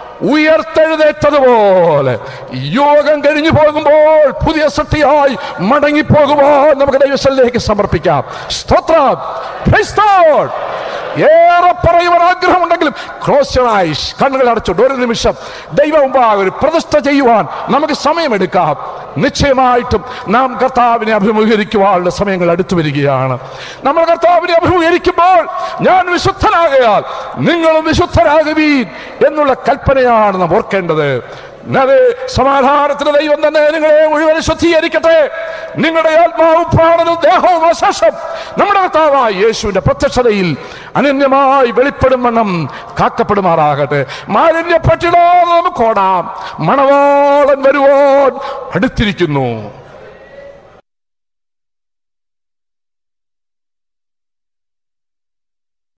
ഉയർത്തെഴുന്നേറ്റതുപോലെ യോഗം കഴിഞ്ഞു പോകുമ്പോൾ പുതിയ സൃഷ്ടിയായി മടങ്ങിപ്പോകുമ്പോൾ നമുക്ക് ദൈവസ്ഥലേക്ക് സമർപ്പിക്കാം സ്തോത്രം Praise the Lord. ഏറെ പറയുവാൻ ആഗ്രഹമുണ്ടെങ്കിലും ക്ലോസ് യുവർ ഐസ് കണ്ണുകൾ അടച്ചുകൊണ്ട് ഒരു നിമിഷം ദൈവം മുമ്പാകെ ഒരു പ്രതിഷ്ഠ ചെയ്യുവാൻ നമുക്ക് സമയമെടുക്കാം നിശ്ചയമായിട്ടും നാം കർത്താവിനെ അഭിമുഖീകരിക്കുവാനുള്ള സമയങ്ങൾ അടുത്തു വരികയാണ് നമ്മൾ കർത്താവിനെ അഭിമുഖീകരിക്കുമ്പോൾ ഞാൻ വിശുദ്ധനാകയാൽ നിങ്ങളും വിശുദ്ധരാകുവീൻ എന്നുള്ള കൽപ്പനയാണ് നാം ഓർക്കേണ്ടത് അതെ സമാധാനത്തിന് ദൈവം തന്നെ നിങ്ങളെ മുഴുവൻ ശുദ്ധീകരിക്കട്ടെ നിങ്ങളുടെ ആത്മാവും പ്രാണനും ദേഹവും അശേഷം നമ്മുടെ കർത്താവായ യേശുവിന്റെ പ്രത്യക്ഷതയിൽ അനന്യമായി വെളിപ്പെടും വണ്ണം കാക്കപ്പെടുമാറാകട്ടെ മാലിന്യപ്പെട്ടിടാതെ നമുക്ക് ഓടാം മണവാളൻ വരുവോൻ അടുത്തിരിക്കുന്നു